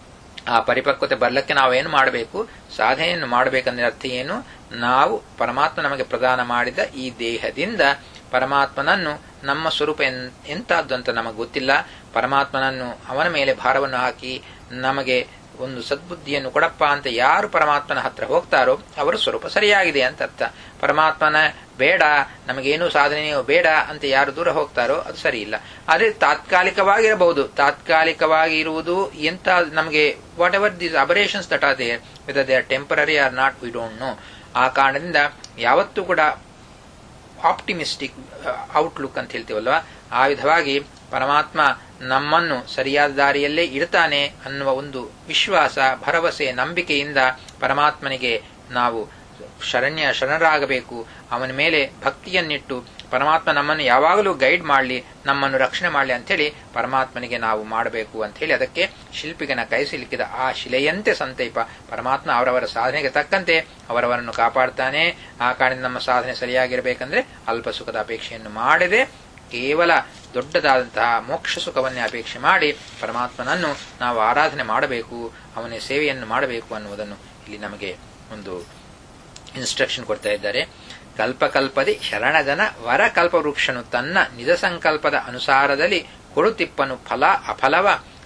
ಆ ಪರಿಪಕ್ವತೆ ಬರ್ಲಿಕ್ಕೆ ನಾವೇನು ಮಾಡಬೇಕು ಸಾಧನೆಯನ್ನು ಮಾಡಬೇಕಂದ್ರೆ ಅರ್ಥ ಏನು ನಾವು ಪರಮಾತ್ಮ ನಮಗೆ ಪ್ರದಾನ ಮಾಡಿದ ಈ ದೇಹದಿಂದ ಪರಮಾತ್ಮನನ್ನು ನಮ್ಮ ಸ್ವರೂಪ ಎಂತಹದ್ದು ಅಂತ ನಮಗೆ ಗೊತ್ತಿಲ್ಲ ಪರಮಾತ್ಮನನ್ನು ಅವನ ಮೇಲೆ ಭಾರವನ್ನು ಹಾಕಿ ನಮಗೆ ಒಂದು ಸದ್ಬುದ್ಧಿಯನ್ನು ಕೊಡಪ್ಪ ಅಂತ ಯಾರು ಪರಮಾತ್ಮನ ಹತ್ರ ಹೋಗ್ತಾರೋ ಅವರ ಸ್ವರೂಪ ಸರಿಯಾಗಿದೆ ಅಂತ ಅರ್ಥ ಪರಮಾತ್ಮನ ಬೇಡ ನಮಗೇನು ಸಾಧನೆಯೋ ಬೇಡ ಅಂತ ಯಾರು ದೂರ ಹೋಗ್ತಾರೋ ಅದು ಸರಿ ಇಲ್ಲ ಆದರೆ ತಾತ್ಕಾಲಿಕವಾಗಿರಬಹುದು ತಾತ್ಕಾಲಿಕವಾಗಿ ಇರುವುದು ಎಂತ ನಮಗೆ whatever these aberrations that are there whether they are temporary are not we don't know ಆ ಕಾರಣದಿಂದ ಯಾವತ್ತೂ ಕೂಡ ಆಪ್ಟಿಮಿಸ್ಟಿಕ್ ಔಟ್ಲುಕ್ ಅಂತ ಹೇಳ್ತೀವಲ್ವಾ ಆ ವಿಧವಾಗಿ ಪರಮಾತ್ಮ ನಮ್ಮನ್ನು ಸರಿಯಾದ ದಾರಿಯಲ್ಲೇ ಇಡ್ತಾನೆ ಅನ್ನುವ ಒಂದು ವಿಶ್ವಾಸ ಭರವಸೆ ನಂಬಿಕೆಯಿಂದ ಪರಮಾತ್ಮನಿಗೆ ನಾವು ಶರಣ್ಯ ಶರಣರಾಗಬೇಕು ಅವನ ಮೇಲೆ ಭಕ್ತಿಯನ್ನಿಟ್ಟು ಪರಮಾತ್ಮ ನಮ್ಮನ್ನು ಯಾವಾಗಲೂ ಗೈಡ್ ಮಾಡಲಿ ನಮ್ಮನ್ನು ರಕ್ಷಣೆ ಮಾಡಲಿ ಅಂಥೇಳಿ ಪರಮಾತ್ಮನಿಗೆ ನಾವು ಮಾಡಬೇಕು ಅಂತ ಹೇಳಿ ಅದಕ್ಕೆ ಶಿಲ್ಪಿಗನ ಕೈ ಸಿಲುಕಿದ ಆ ಶಿಲೆಯಂತೆ ಸಂತೈಪ ಪರಮಾತ್ಮ ಅವರವರ ಸಾಧನೆಗೆ ತಕ್ಕಂತೆ ಅವರವರನ್ನು ಕಾಪಾಡ್ತಾನೆ ಆ ಕಾರಣದಿಂದ ನಮ್ಮ ಸಾಧನೆ ಸರಿಯಾಗಿರಬೇಕಂದ್ರೆ ಅಲ್ಪ ಸುಖದ ಅಪೇಕ್ಷೆಯನ್ನು ಮಾಡದೆ ಕೇವಲ ದೊಡ್ಡದಾದಂತಹ ಮೋಕ್ಷ ಸುಖವನ್ನೇ ಅಪೇಕ್ಷೆ ಮಾಡಿ ಪರಮಾತ್ಮನನ್ನು ನಾವು ಆರಾಧನೆ ಮಾಡಬೇಕು ಅವನ ಸೇವೆಯನ್ನು ಮಾಡಬೇಕು ಅನ್ನುವುದನ್ನು ಇಲ್ಲಿ ನಮಗೆ ಒಂದು ಇನ್ಸ್ಟ್ರಕ್ಷನ್ ಕೊಡ್ತಾ ಇದ್ದಾರೆ ಕಲ್ಪಕಲ್ಪದಿ ಶರಣಜನ ವರ ಕಲ್ಪವೃಕ್ಷನು ತನ್ನ ನಿಜ ಸಂಕಲ್ಪದ ಅನುಸಾರದಲ್ಲಿ ಕೊಡುತಿಪ್ಪನು ಫಲ ಅಫಲವ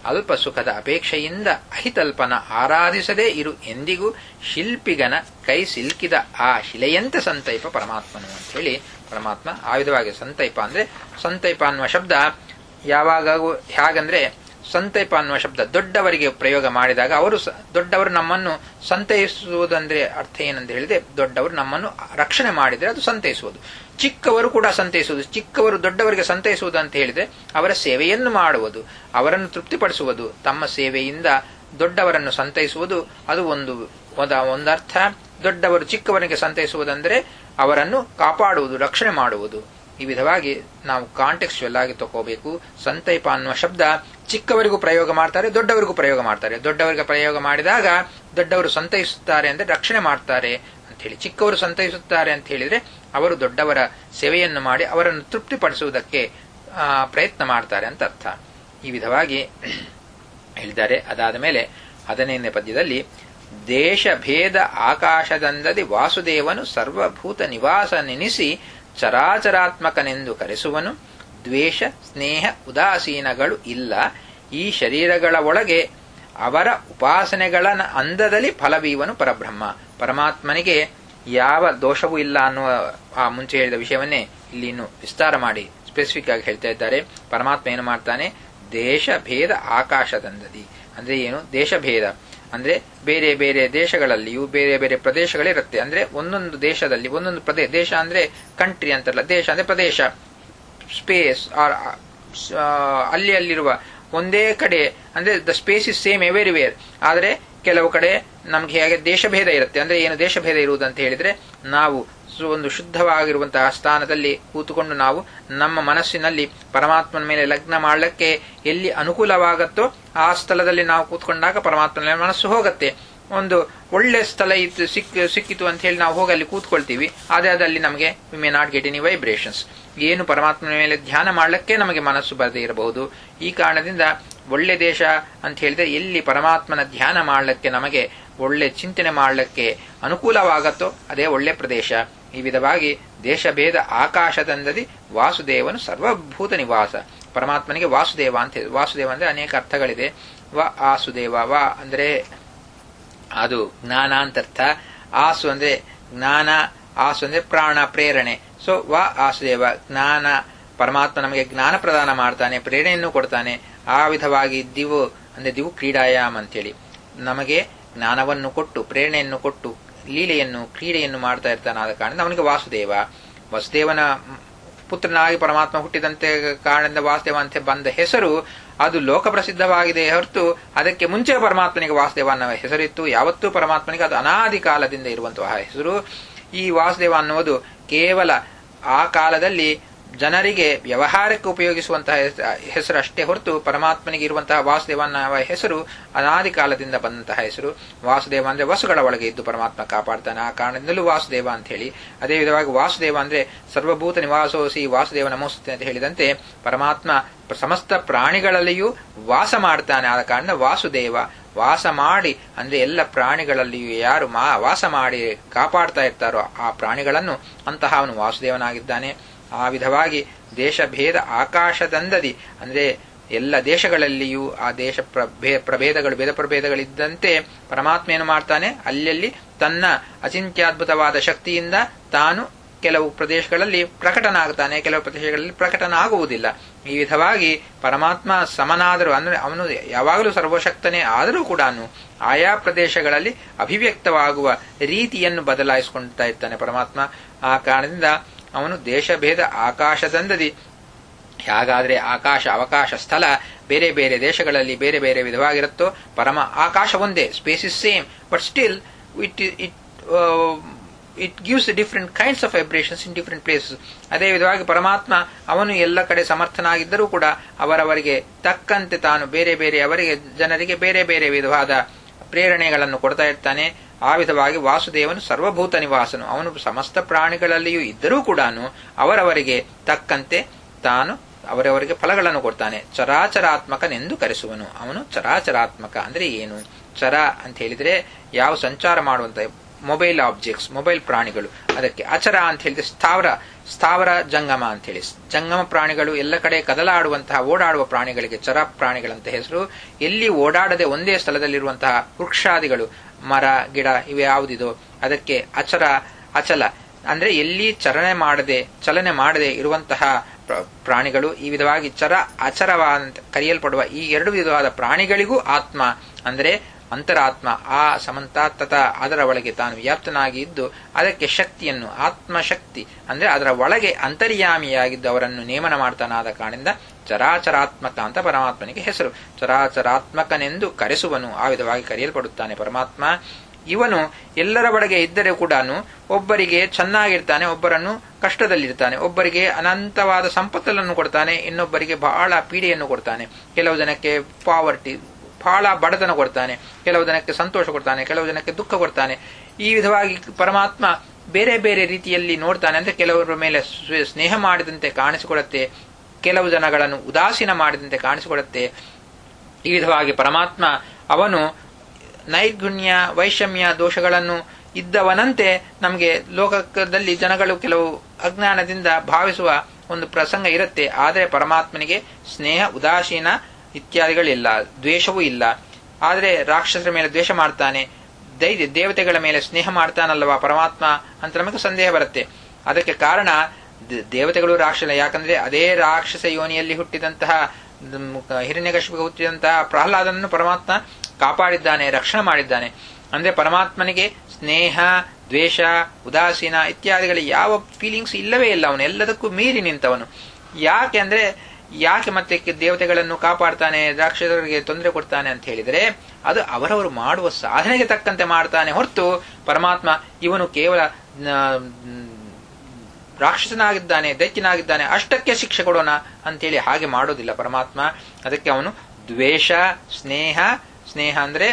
ಅಲ್ಪ ಸುಖದ ಅಪೇಕ್ಷೆಯಿಂದ ಅಹಿತಲ್ಪನ ಆರಾಧಿಸದೇ ಇರು ಎಂದಿಗೂ ಶಿಲ್ಪಿಗನ ಕೈ ಸಿಲ್ಕಿದ ಆ ಶಿಲೆಯಂತೆ ಸಂತೈಪ ಪರಮಾತ್ಮನು ಅಂತ ಹೇಳಿ ಪರಮಾತ್ಮ ಆಯುಧವಾಗಿ ಸಂತೈಪ ಅಂದ್ರೆ ಸಂತೈಪ ಅನ್ನುವ ಶಬ್ದ ಯಾವಾಗ ಹೇಗಂದ್ರೆ ಸಂತೈಪ ಅನ್ನುವ ಶಬ್ದ ದೊಡ್ಡವರಿಗೆ ಪ್ರಯೋಗ ಮಾಡಿದಾಗ ಅವರು ದೊಡ್ಡವರು ನಮ್ಮನ್ನು ಸಂತೈಸುವುದಂದ್ರೆ ಅರ್ಥ ಏನಂತ ಹೇಳಿದ್ರೆ ದೊಡ್ಡವರು ನಮ್ಮನ್ನು ರಕ್ಷಣೆ ಮಾಡಿದರೆ ಅದು ಸಂತೈಸುವುದು ಚಿಕ್ಕವರು ಕೂಡ ಸಂತೈಸುವುದು ಚಿಕ್ಕವರು ದೊಡ್ಡವರಿಗೆ ಸಂತೈಸುವುದು ಅಂತ ಹೇಳಿದ್ರೆ ಅವರ ಸೇವೆಯನ್ನು ಮಾಡುವುದು ಅವರನ್ನು ತೃಪ್ತಿಪಡಿಸುವುದು ತಮ್ಮ ಸೇವೆಯಿಂದ ದೊಡ್ಡವರನ್ನು ಸಂತೈಸುವುದು ಅದು ಒಂದು ಒಂದರ್ಥ ದೊಡ್ಡವರು ಚಿಕ್ಕವರಿಗೆ ಸಂತೈಸುವುದಂದರೆ ಅವರನ್ನು ಕಾಪಾಡುವುದು ರಕ್ಷಣೆ ಮಾಡುವುದು ಈ ವಿಧವಾಗಿ ನಾವು ಕಾಂಟೆಕ್ಸ್ಚುಯಲ್ ಆಗಿ ತಗೋಬೇಕು ಸಂತೈಪ ಅನ್ನುವ ಶಬ್ದ ಚಿಕ್ಕವರಿಗೂ ಪ್ರಯೋಗ ಮಾಡ್ತಾರೆ ದೊಡ್ಡವರಿಗೂ ಪ್ರಯೋಗ ಮಾಡ್ತಾರೆ ದೊಡ್ಡವರಿಗೆ ಪ್ರಯೋಗ ಮಾಡಿದಾಗ ದೊಡ್ಡವರು ಸಂತೈಸುತ್ತಾರೆ ಅಂದ್ರೆ ರಕ್ಷಣೆ ಮಾಡ್ತಾರೆ ಅಂತ ಹೇಳಿ ಚಿಕ್ಕವರು ಸಂತೈಸುತ್ತಾರೆ ಅಂತ ಹೇಳಿದ್ರೆ ಅವರು ದೊಡ್ಡವರ ಸೇವೆಯನ್ನು ಮಾಡಿ ಅವರನ್ನು ತೃಪ್ತಿಪಡಿಸುವುದಕ್ಕೆ ಪ್ರಯತ್ನ ಮಾಡ್ತಾರೆ ಅಂತ ಅರ್ಥ ಈ ವಿಧವಾಗಿ ಹೇಳಿದ್ದಾರೆ ಅದಾದ ಮೇಲೆ ಹದಿನೈದನೇ ಪದ್ಯದಲ್ಲಿ ದೇಶ ಭೇದ ಆಕಾಶದಂದದಿ ವಾಸುದೇವನು ಸರ್ವಭೂತ ನಿವಾಸ ನೆನೆಸಿ ಚರಾಚರಾತ್ಮಕನೆಂದು ಕರೆಸುವನು ದ್ವೇಷ ಸ್ನೇಹ ಉದಾಸೀನಗಳು ಇಲ್ಲ ಈ ಶರೀರಗಳ ಒಳಗೆ ಅವರ ಉಪಾಸನೆಗಳ ಅಂದದಲ್ಲಿ ಫಲವೀವನು ಪರಬ್ರಹ್ಮ ಪರಮಾತ್ಮನಿಗೆ ಯಾವ ದೋಷವೂ ಇಲ್ಲ ಅನ್ನುವ ಆ ಮುಂಚೆ ಹೇಳಿದ ವಿಷಯವನ್ನೇ ಇಲ್ಲಿ ಇನ್ನು ವಿಸ್ತಾರ ಮಾಡಿ ಸ್ಪೆಸಿಫಿಕ್ ಆಗಿ ಹೇಳ್ತಾ ಇದ್ದಾರೆ ಪರಮಾತ್ಮ ಏನು ಮಾಡ್ತಾನೆ ದೇಶ ಭೇದ ಆಕಾಶದಂದದಿ ಅಂದ್ರೆ ಏನು ದೇಶ ಭೇದ ಅಂದ್ರೆ ಬೇರೆ ಬೇರೆ ದೇಶಗಳಲ್ಲಿಯೂ ಬೇರೆ ಬೇರೆ ಪ್ರದೇಶಗಳಿರುತ್ತೆ ಅಂದ್ರೆ ಒಂದೊಂದು ದೇಶದಲ್ಲಿ ಒಂದೊಂದು ಪ್ರದೇಶ ದೇಶ ಅಂದ್ರೆ ಕಂಟ್ರಿ ಅಂತಲ್ಲ ದೇಶ ಅಂದ್ರೆ ಪ್ರದೇಶ ಸ್ಪೇಸ್ ಆರ್ ಅಲ್ಲಿ ಅಲ್ಲಿರುವ ಒಂದೇ ಕಡೆ ಅಂದ್ರೆ the space is same everywhere ಆದರೆ ಕೆಲವು ಕಡೆ ನಮ್ಗೆ ಹೇಗೆ ದೇಶಭೇದ ಇರುತ್ತೆ ಅಂದ್ರೆ ಏನು ದೇಶಭೇದ ಇರುವುದಂತ ಹೇಳಿದ್ರೆ ನಾವು ಒಂದು ಶುದ್ಧವಾಗಿರುವಂತಹ ಸ್ಥಾನದಲ್ಲಿ ಕೂತುಕೊಂಡು ನಾವು ನಮ್ಮ ಮನಸ್ಸಿನಲ್ಲಿ ಪರಮಾತ್ಮನ ಮೇಲೆ ಲಗ್ನ ಮಾಡಲಿಕ್ಕೆ ಎಲ್ಲಿ ಅನುಕೂಲವಾಗತ್ತೋ ಆ ಸ್ಥಳದಲ್ಲಿ ನಾವು ಕೂತ್ಕೊಂಡಾಗ ಪರಮಾತ್ಮನ ಮನಸ್ಸು ಹೋಗುತ್ತೆ ಒಂದು ಒಳ್ಳೆ ಸ್ಥಳ ಇತ್ತು ಸಿಕ್ ಸಿಕ್ಕಿತು ಅಂತ ಹೇಳಿ ನಾವು ಹೋಗಿ ಅಲ್ಲಿ ಕೂತ್ಕೊಳ್ತೀವಿ ಆದ್ರೆ ಅದಲ್ಲಿ ನಮಗೆ we may not get any vibrations ಏನು ಪರಮಾತ್ಮನ ಮೇಲೆ ಧ್ಯಾನ ಮಾಡಲಿಕ್ಕೆ ನಮಗೆ ಮನಸ್ಸು ಬರದೇ ಇರಬಹುದು ಈ ಕಾರಣದಿಂದ ಒಳ್ಳೆ ದೇಶ ಅಂತ ಹೇಳಿದ್ರೆ ಎಲ್ಲಿ ಪರಮಾತ್ಮನ ಧ್ಯಾನ ಮಾಡಲಿಕ್ಕೆ ನಮಗೆ ಒಳ್ಳೆ ಚಿಂತನೆ ಮಾಡಲಿಕ್ಕೆ ಅನುಕೂಲವಾಗತ್ತೋ ಅದೇ ಒಳ್ಳೆ ಪ್ರದೇಶ ಈ ವಿಧವಾಗಿ ದೇಶಭೇದ ಆಕಾಶದಂದದಿ ವಾಸುದೇವನು ಸರ್ವಭೂತ ನಿವಾಸ ಪರಮಾತ್ಮನಿಗೆ ವಾಸುದೇವ ಅಂತ ಹೇಳಿ ವಾಸುದೇವ ಅಂದ್ರೆ ಅನೇಕ ಅರ್ಥಗಳಿದೆ ವ ಆಸುದೇವ ವ ಅಂದ್ರೆ ಅದು ಜ್ಞಾನ ಅಂತರ್ಥ ಆಸು ಅಂದ್ರೆ ಜ್ಞಾನ ಆಸು ಅಂದ್ರೆ ಪ್ರಾಣ ಪ್ರೇರಣೆ ಸೊ ವ ಆಸುದೇವ ಜ್ಞಾನ ಪರಮಾತ್ಮ ನಮಗೆ ಜ್ಞಾನ ಪ್ರದಾನ ಮಾಡ್ತಾನೆ ಪ್ರೇರಣೆಯನ್ನು ಕೊಡ್ತಾನೆ ಆ ವಿಧವಾಗಿ ದಿವು ಅಂದ್ರೆ ದಿವು ಕ್ರೀಡಾಯಾಮ್ ಅಂತೇಳಿ ನಮಗೆ ಜ್ಞಾನವನ್ನು ಕೊಟ್ಟು ಪ್ರೇರಣೆಯನ್ನು ಕೊಟ್ಟು ಲೀಲೆಯನ್ನು ಕ್ರೀಡೆಯನ್ನು ಮಾಡ್ತಾ ಇರ್ತಾನೆ ಆದ ಕಾರಣ ಅವನಿಗೆ ವಾಸುದೇವ ವಸುದೇವನ ಪುತ್ರನಾಗಿ ಪರಮಾತ್ಮ ಹುಟ್ಟಿದಂತೆ ಕಾರಣದಿಂದ ವಾಸುದೇವ ಅಂತ ಬಂದ ಹೆಸರು ಅದು ಲೋಕ ಪ್ರಸಿದ್ಧವಾಗಿದೆ ಹೊರತು ಅದಕ್ಕೆ ಮುಂಚೆ ಪರಮಾತ್ಮನಿಗೆ ವಾಸುದೇವ ಅನ್ನೋ ಹೆಸರಿತ್ತು ಯಾವತ್ತೂ ಪರಮಾತ್ಮನಿಗೆ ಅದು ಅನಾದಿ ಕಾಲದಿಂದ ಇರುವಂತಹ ಹೆಸರು ಈ ವಾಸುದೇವ ಅನ್ನುವುದು ಕೇವಲ ಆ ಕಾಲದಲ್ಲಿ ಜನರಿಗೆ ವ್ಯವಹಾರಕ್ಕೆ ಉಪಯೋಗಿಸುವಂತಹ ಹೆಸರು ಅಷ್ಟೇ ಹೊರತು ಪರಮಾತ್ಮನಿಗೆ ಇರುವಂತಹ ವಾಸುದೇವ ಅನ್ನುವ ಹೆಸರು ಅನಾದಿ ಕಾಲದಿಂದ ಬಂದಂತಹ ಹೆಸರು ವಾಸುದೇವ ಅಂದ್ರೆ ವಸುಗಳ ಒಳಗೆ ಇದ್ದು ಪರಮಾತ್ಮ ಕಾಪಾಡ್ತಾನೆ ಆ ಕಾರಣದಿಂದಲೂ ವಾಸುದೇವ ಅಂತ ಹೇಳಿ ಅದೇ ವಿಧವಾಗಿ ವಾಸುದೇವ ಅಂದ್ರೆ ಸರ್ವಭೂತ ನಿವಾಸೋಸಿ ವಾಸುದೇವ ನಮೋಸ್ತುತೆ ಅಂತ ಹೇಳಿದಂತೆ ಪರಮಾತ್ಮ ಸಮಸ್ತ ಪ್ರಾಣಿಗಳಲ್ಲಿಯೂ ವಾಸ ಮಾಡ್ತಾನೆ ಆದ ಕಾರಣ ವಾಸುದೇವ ವಾಸ ಮಾಡಿ ಅಂದ್ರೆ ಎಲ್ಲ ಪ್ರಾಣಿಗಳಲ್ಲಿಯೂ ಯಾರು ಮಾ ವಾಸ ಮಾಡಿ ಕಾಪಾಡ್ತಾ ಇರ್ತಾರೋ ಆ ಪ್ರಾಣಿಗಳನ್ನು ಅಂತಹ ಅವನು ವಾಸುದೇವನಾಗಿದ್ದಾನೆ ಆ ವಿಧವಾಗಿ ದೇಶಭೇದ ಆಕಾಶದಂದದಿ ಅಂದ್ರೆ ಎಲ್ಲ ದೇಶಗಳಲ್ಲಿಯೂ ಆ ದೇಶ ಪ್ರಭೇ ಪ್ರಭೇದಗಳು ಭೇದ ಪ್ರಭೇದಗಳಿದ್ದಂತೆ ಪರಮಾತ್ಮ ಏನು ಮಾಡ್ತಾನೆ ಅಲ್ಲಲ್ಲಿ ತನ್ನ ಅಚಿಂತ್ಯದ್ಭುತವಾದ ಶಕ್ತಿಯಿಂದ ತಾನು ಕೆಲವು ಪ್ರದೇಶಗಳಲ್ಲಿ ಪ್ರಕಟನಾಗ್ತಾನೆ ಕೆಲವು ಪ್ರದೇಶಗಳಲ್ಲಿ ಪ್ರಕಟನ ಆಗುವುದಿಲ್ಲ ಈ ವಿಧವಾಗಿ ಪರಮಾತ್ಮ ಸಮನಾದರೂ ಅಂದ್ರೆ ಅವನು ಯಾವಾಗಲೂ ಸರ್ವಶಕ್ತನೇ ಆದರೂ ಕೂಡ ಆಯಾ ಪ್ರದೇಶಗಳಲ್ಲಿ ಅಭಿವ್ಯಕ್ತವಾಗುವ ರೀತಿಯನ್ನು ಬದಲಾಯಿಸಿಕೊಳ್ತಾ ಇರ್ತಾನೆ ಪರಮಾತ್ಮ ಆ ಕಾರಣದಿಂದ ಅವನು ದೇಶಭೇದ ಆಕಾಶದಂದದಿ ಹೇಗಾದ್ರೆ ಆಕಾಶ ಅವಕಾಶ ಸ್ಥಳ ಬೇರೆ ಬೇರೆ ದೇಶಗಳಲ್ಲಿ ಬೇರೆ ಬೇರೆ ವಿಧವಾಗಿರುತ್ತೋ ಪರಮ ಆಕಾಶ ಒಂದೇ space is same but still it it it gives different kinds of vibrations in different places ಅದೇ ವಿಧವಾಗಿ ಪರಮಾತ್ಮ ಅವನು ಎಲ್ಲ ಕಡೆ ಸಮರ್ಥನಾಗಿದ್ದರೂ ಕೂಡ ಅವರವರಿಗೆ ತಕ್ಕಂತೆ ತಾನು ಬೇರೆ ಬೇರೆ ಅವರಿಗೆ ಜನರಿಗೆ ಬೇರೆ ಬೇರೆ ವಿಧವಾದ ಪ್ರೇರಣೆಗಳನ್ನು ಕೊಡ್ತಾ ಇರ್ತಾನೆ ಆ ವಿಧವಾಗಿ ವಾಸುದೇವನು ಸರ್ವಭೂತ ನಿವಾಸನು ಅವನು ಸಮಸ್ತ ಪ್ರಾಣಿಗಳಲ್ಲಿಯೂ ಇದ್ದರೂ ಕೂಡ ಅವರವರಿಗೆ ತಕ್ಕಂತೆ ತಾನು ಅವರವರಿಗೆ ಫಲಗಳನ್ನು ಕೊಡ್ತಾನೆ ಚರಾಚರಾತ್ಮಕನೆಂದು ಕರೆಸುವನು ಅವನು ಚರಾಚರಾತ್ಮಕ ಅಂದ್ರೆ ಏನು ಚರ ಅಂತ ಹೇಳಿದ್ರೆ ಯಾವ ಸಂಚಾರ ಮಾಡುವಂತ ಮೊಬೈಲ್ ಆಬ್ಜೆಕ್ಟ್ಸ್ ಮೊಬೈಲ್ ಪ್ರಾಣಿಗಳು ಅದಕ್ಕೆ ಅಚರ ಅಂತ ಹೇಳಿದ್ರೆ ಸ್ಥಾವರ ಸ್ಥಾವರ ಜಂಗಮ ಅಂತ ಹೇಳಿ ಜಂಗಮ ಪ್ರಾಣಿಗಳು ಎಲ್ಲ ಕಡೆ ಕದಲಾಡುವಂತಹ ಓಡಾಡುವ ಪ್ರಾಣಿಗಳಿಗೆ ಚರ ಪ್ರಾಣಿಗಳಂತ ಹೆಸರು ಎಲ್ಲಿ ಓಡಾಡದೆ ಒಂದೇ ಸ್ಥಳದಲ್ಲಿರುವಂತಹ ವೃಕ್ಷಾದಿಗಳು ಮರ ಗಿಡ ಇವೆ ಯಾವುದಿದೋ ಅದಕ್ಕೆ ಅಚರ ಅಚಲ ಅಂದ್ರೆ ಎಲ್ಲಿ ಚಲನೆ ಮಾಡದೆ ಚಲನೆ ಮಾಡದೆ ಇರುವಂತಹ ಪ್ರಾಣಿಗಳು ಈ ವಿಧವಾಗಿ ಚರ ಅಚರವಾದಂತ ಕರೆಯಲ್ಪಡುವ ಈ ಎರಡು ವಿಧವಾದ ಪ್ರಾಣಿಗಳಿಗೂ ಆತ್ಮ ಅಂದ್ರೆ ಅಂತರಾತ್ಮ ಆ ಸಮಂತಾತ್ತತ ಅದರ ಒಳಗೆ ತಾನು ವ್ಯಾಪ್ತನಾಗಿ ಇದ್ದು ಅದಕ್ಕೆ ಶಕ್ತಿಯನ್ನು ಆತ್ಮಶಕ್ತಿ ಅಂದ್ರೆ ಅದರ ಒಳಗೆ ಅಂತರ್ಯಾಮಿಯಾಗಿದ್ದು ಅವರನ್ನು ನೇಮನ ಮಾಡ್ತಾನಾದ ಕಾರಣದಿಂದ ಚರಾಚರಾತ್ಮಕ ಅಂತ ಪರಮಾತ್ಮನಿಗೆ ಹೆಸರು ಚರಾಚರಾತ್ಮಕನೆಂದು ಕರೆಸುವನು ಆ ವಿಧವಾಗಿ ಕರೆಯಲ್ಪಡುತ್ತಾನೆ ಪರಮಾತ್ಮ ಇವನು ಎಲ್ಲರ ಒಳಗೆ ಇದ್ದರೆ ಕೂಡ ಒಬ್ಬರಿಗೆ ಚೆನ್ನಾಗಿರ್ತಾನೆ ಒಬ್ಬರನ್ನು ಕಷ್ಟದಲ್ಲಿರ್ತಾನೆ ಒಬ್ಬರಿಗೆ ಅನಂತವಾದ ಸಂಪತ್ತನ್ನು ಕೊಡ್ತಾನೆ ಇನ್ನೊಬ್ಬರಿಗೆ ಬಹಳ ಪೀಡೆಯನ್ನು ಕೊಡ್ತಾನೆ ಕೆಲವು ಜನಕ್ಕೆ ಪಾವರ್ಟಿ ಬಹಳ ಬಡತನ ಕೊಡ್ತಾನೆ ಕೆಲವು ಜನಕ್ಕೆ ಸಂತೋಷ ಕೊಡ್ತಾನೆ ಕೆಲವು ಜನಕ್ಕೆ ದುಃಖ ಕೊಡ್ತಾನೆ ಈ ವಿಧವಾಗಿ ಪರಮಾತ್ಮ ಬೇರೆ ಬೇರೆ ರೀತಿಯಲ್ಲಿ ನೋಡ್ತಾನೆ ಅಂದ್ರೆ ಕೆಲವರ ಮೇಲೆ ಸ್ನೇಹ ಮಾಡಿದಂತೆ ಕಾಣಿಸಿಕೊಳ್ಳುತ್ತೆ ಕೆಲವು ಜನಗಳನ್ನು ಉದಾಸೀನ ಮಾಡಿದಂತೆ ಕಾಣಿಸಿಕೊಳ್ಳುತ್ತೆ ಈ ವಿಧವಾಗಿ ಪರಮಾತ್ಮ ಅವನು ನೈರ್ಗುಣ್ಯ ವೈಷಮ್ಯ ದೋಷಗಳನ್ನು ಇದ್ದವನಂತೆ ನಮಗೆ ಲೋಕದಲ್ಲಿ ಜನಗಳು ಕೆಲವು ಅಜ್ಞಾನದಿಂದ ಭಾವಿಸುವ ಒಂದು ಪ್ರಸಂಗ ಇರುತ್ತೆ ಆದರೆ ಪರಮಾತ್ಮನಿಗೆ ಸ್ನೇಹ ಉದಾಸೀನ ಇತ್ಯಾದಿಗಳಿಲ್ಲ ದ್ವೇಷವೂ ಇಲ್ಲ ಆದರೆ ರಾಕ್ಷಸರ ಮೇಲೆ ದ್ವೇಷ ಮಾಡ್ತಾನೆ ದೈತ್ಯ ದೇವತೆಗಳ ಮೇಲೆ ಸ್ನೇಹ ಮಾಡ್ತಾನಲ್ವಾ ಪರಮಾತ್ಮ ಅಂತ ನಮಗೆ ಸಂದೇಹ ಬರುತ್ತೆ ಅದಕ್ಕೆ ಕಾರಣ ದೇವತೆಗಳು ರಾಕ್ಷಸ ಯಾಕಂದ್ರೆ ಅದೇ ರಾಕ್ಷಸ ಯೋನಿಯಲ್ಲಿ ಹುಟ್ಟಿದಂತಹ ಹಿರಣ್ಯಕಶಿಪಿಗೆ ಹುಟ್ಟಿದಂತಹ ಪ್ರಹ್ಲಾದನನ್ನು ಪರಮಾತ್ಮ ಕಾಪಾಡಿದ್ದಾನೆ ರಕ್ಷಣೆ ಮಾಡಿದ್ದಾನೆ ಅಂದ್ರೆ ಪರಮಾತ್ಮನಿಗೆ ಸ್ನೇಹ ದ್ವೇಷ ಉದಾಸೀನ ಇತ್ಯಾದಿಗಳ ಯಾವ ಫೀಲಿಂಗ್ಸ್ ಇಲ್ಲವೇ ಇಲ್ಲ ಅವನು ಎಲ್ಲದಕ್ಕೂ ಮೀರಿ ನಿಂತವನು ಯಾಕೆ ಅಂದ್ರೆ ಯಾಕೆ ಮತ್ತೆ ದೇವತೆಗಳನ್ನು ಕಾಪಾಡ್ತಾನೆ ರಾಕ್ಷಸರಿಗೆ ತೊಂದರೆ ಕೊಡ್ತಾನೆ ಅಂತ ಹೇಳಿದರೆ ಅದು ಅವರವರು ಮಾಡುವ ಸಾಧನೆಗೆ ತಕ್ಕಂತೆ ಮಾಡ್ತಾನೆ ಹೊರತು ಪರಮಾತ್ಮ ಇವನು ಕೇವಲ ರಾಕ್ಷಸನಾಗಿದ್ದಾನೆ ದೈತ್ಯನಾಗಿದ್ದಾನೆ ಅಷ್ಟಕ್ಕೆ ಶಿಕ್ಷೆ ಕೊಡೋಣ ಅಂತೇಳಿ ಹಾಗೆ ಮಾಡೋದಿಲ್ಲ ಪರಮಾತ್ಮ ಅದಕ್ಕೆ ಅವನು ದ್ವೇಷ ಸ್ನೇಹ ಸ್ನೇಹ ಅಂದ್ರೆ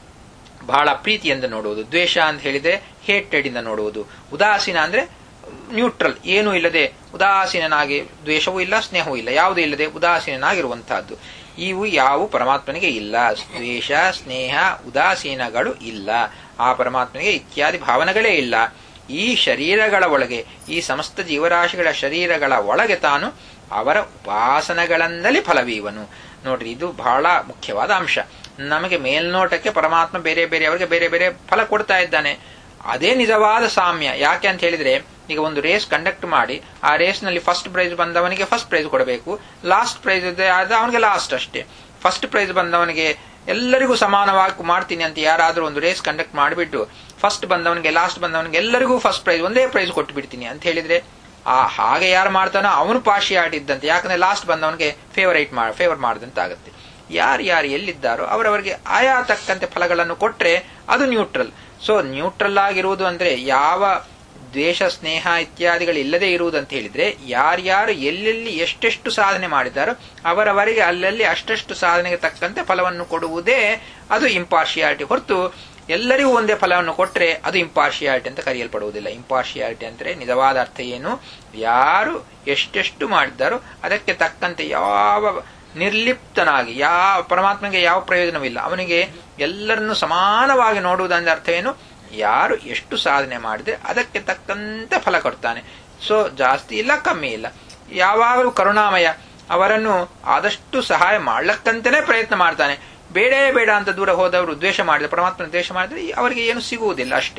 ಬಹಳ ಪ್ರೀತಿಯಿಂದ ನೋಡುವುದು ದ್ವೇಷ ಅಂತ ಹೇಳಿದ್ರೆ ಹೇಟೆಡ್ ಇಂದ ನೋಡುವುದು ಉದಾಸೀನ ಅಂದ್ರೆ ನ್ಯೂಟ್ರಲ್ ಏನೂ ಇಲ್ಲದೆ ಉದಾಸೀನನಾಗಿ ದ್ವೇಷವೂ ಇಲ್ಲ ಸ್ನೇಹವೂ ಇಲ್ಲ ಯಾವುದೂ ಇಲ್ಲದೆ ಉದಾಸೀನನಾಗಿರುವಂತಹದ್ದು ಇವು ಯಾವ ಪರಮಾತ್ಮನಿಗೆ ಇಲ್ಲ ದ್ವೇಷ ಸ್ನೇಹ ಉದಾಸೀನಗಳು ಇಲ್ಲ ಆ ಪರಮಾತ್ಮನಿಗೆ ಇತ್ಯಾದಿ ಭಾವನೆಗಳೇ ಇಲ್ಲ ಈ ಶರೀರಗಳ ಒಳಗೆ ಈ ಸಮಸ್ತ ಜೀವರಾಶಿಗಳ ಶರೀರಗಳ ಒಳಗೆ ತಾನು ಅವರ ಉಪಾಸನೆಗಳಿಂದಲೇ ಫಲವೀವನು ನೋಡ್ರಿ ಇದು ಬಹಳ ಮುಖ್ಯವಾದ ಅಂಶ ನಮಗೆ ಮೇಲ್ನೋಟಕ್ಕೆ ಪರಮಾತ್ಮ ಬೇರೆ ಬೇರೆಯವರಿಗೆ ಬೇರೆ ಬೇರೆ ಫಲ ಕೊಡ್ತಾ ಇದ್ದಾನೆ ಅದೇ ನಿಜವಾದ ಸಾಮ್ಯ ಯಾಕೆ ಅಂತ ಹೇಳಿದ್ರೆ ಈಗ ಒಂದು ರೇಸ್ ಕಂಡಕ್ಟ್ ಮಾಡಿ ಆ ರೇಸ್ ನಲ್ಲಿ ಫಸ್ಟ್ ಪ್ರೈಸ್ ಬಂದವನಿಗೆ ಫಸ್ಟ್ ಪ್ರೈಸ್ ಕೊಡಬೇಕು ಲಾಸ್ಟ್ ಪ್ರೈಸ್ ಇದೆ ಅದು ಅವನಿಗೆ ಲಾಸ್ಟ್ ಅಷ್ಟೇ ಫಸ್ಟ್ ಪ್ರೈಸ್ ಬಂದವನಿಗೆ ಎಲ್ಲರಿಗೂ ಸಮಾನವಾಗಿ ಮಾಡ್ತೀನಿ ಅಂತ ಯಾರಾದ್ರೂ ಒಂದು ರೇಸ್ ಕಂಡಕ್ಟ್ ಮಾಡಿಬಿಟ್ಟು ಫಸ್ಟ್ ಬಂದವನಿಗೆ ಲಾಸ್ಟ್ ಬಂದವನಿಗೆ ಎಲ್ಲರಿಗೂ ಫಸ್ಟ್ ಪ್ರೈಸ್ ಒಂದೇ ಪ್ರೈಸ್ ಕೊಟ್ಟು ಬಿಡ್ತೀನಿ ಅಂತ ಹೇಳಿದ್ರೆ ಆ ಹಾಗೆ ಯಾರು ಮಾಡ್ತಾನೋ ಅವನು ಪಾರ್ಶಿಯಾಲಿಟಿ ಇದ್ದಂತೆ ಯಾಕಂದ್ರೆ ಲಾಸ್ಟ್ ಬಂದವನಿಗೆ ಫೇವರೈಟ್ ಮಾಡ ಫೇವರ್ ಮಾಡಿದಂತೆ ಆಗುತ್ತೆ ಯಾರು ಯಾರು ಎಲ್ಲಿದ್ದಾರೋ ಅವರವರಿಗೆ ಆಯಾ ತಕ್ಕಂತೆ ಫಲಗಳನ್ನು ಕೊಟ್ರೆ ಅದು ನ್ಯೂಟ್ರಲ್ ಸೊ ನ್ಯೂಟ್ರಲ್ ಆಗಿರುವುದು ಅಂದ್ರೆ ಯಾವ ದ್ವೇಷ ಸ್ನೇಹ ಇತ್ಯಾದಿಗಳು ಇಲ್ಲದೆ ಇರುವುದು ಅಂತ ಹೇಳಿದ್ರೆ ಯಾರ್ಯಾರು ಎಲ್ಲೆಲ್ಲಿ ಎಷ್ಟೆಷ್ಟು ಸಾಧನೆ ಮಾಡಿದಾರೋ ಅವರವರಿಗೆ ಅಲ್ಲಲ್ಲಿ ಅಷ್ಟಷ್ಟು ಸಾಧನೆಗೆ ತಕ್ಕಂತೆ ಫಲವನ್ನು ಕೊಡುವುದೇ ಅದು ಇಂಪಾರ್ಶಿಯಾಲಿಟಿ ಹೊರತು ಎಲ್ಲರಿಗೂ ಒಂದೇ ಫಲವನ್ನು ಕೊಟ್ಟರೆ ಅದು ಇಂಪಾರ್ಶಿಯಾಲಿಟಿ ಅಂತ ಕರೆಯಲ್ಪಡುವುದಿಲ್ಲ ಇಂಪಾರ್ಶಿಯಾಲಿಟಿ ಅಂದ್ರೆ ನಿಜವಾದ ಅರ್ಥ ಏನು ಯಾರು ಎಷ್ಟೆಷ್ಟು ಮಾಡಿದ್ದಾರೋ ಅದಕ್ಕೆ ತಕ್ಕಂತೆ ಯಾವ ನಿರ್ಲಿಪ್ತನಾಗಿ ಯಾವ ಪರಮಾತ್ಮನಿಗೆ ಯಾವ ಪ್ರಯೋಜನವಿಲ್ಲ ಅವನಿಗೆ ಎಲ್ಲರನ್ನು ಸಮಾನವಾಗಿ ನೋಡುವುದಂದ್ರೆ ಅರ್ಥ ಏನು ಯಾರು ಎಷ್ಟು ಸಾಧನೆ ಮಾಡಿದ್ರೆ ಅದಕ್ಕೆ ತಕ್ಕಂತೆ ಫಲ ಕೊಡ್ತಾನೆ ಸೊ ಜಾಸ್ತಿ ಇಲ್ಲ ಕಮ್ಮಿ ಇಲ್ಲ ಯಾವಾಗಲೂ ಕರುಣಾಮಯ ಅವರನ್ನು ಆದಷ್ಟು ಸಹಾಯ ಮಾಡ್ಲಕ್ಕಂತಲೇ ಪ್ರಯತ್ನ ಮಾಡ್ತಾನೆ ಬೇಡ ಬೇಡ ಅಂತ ದೂರ ಹೋದವರು ದ್ವೇಷ ಮಾಡಿದ್ರೆ ಪರಮಾತ್ಮನ ದ್ವೇಷ ಮಾಡಿದ್ರೆ ಅವರಿಗೆ ಏನು ಸಿಗುವುದಿಲ್ಲ ಅಷ್ಟೇ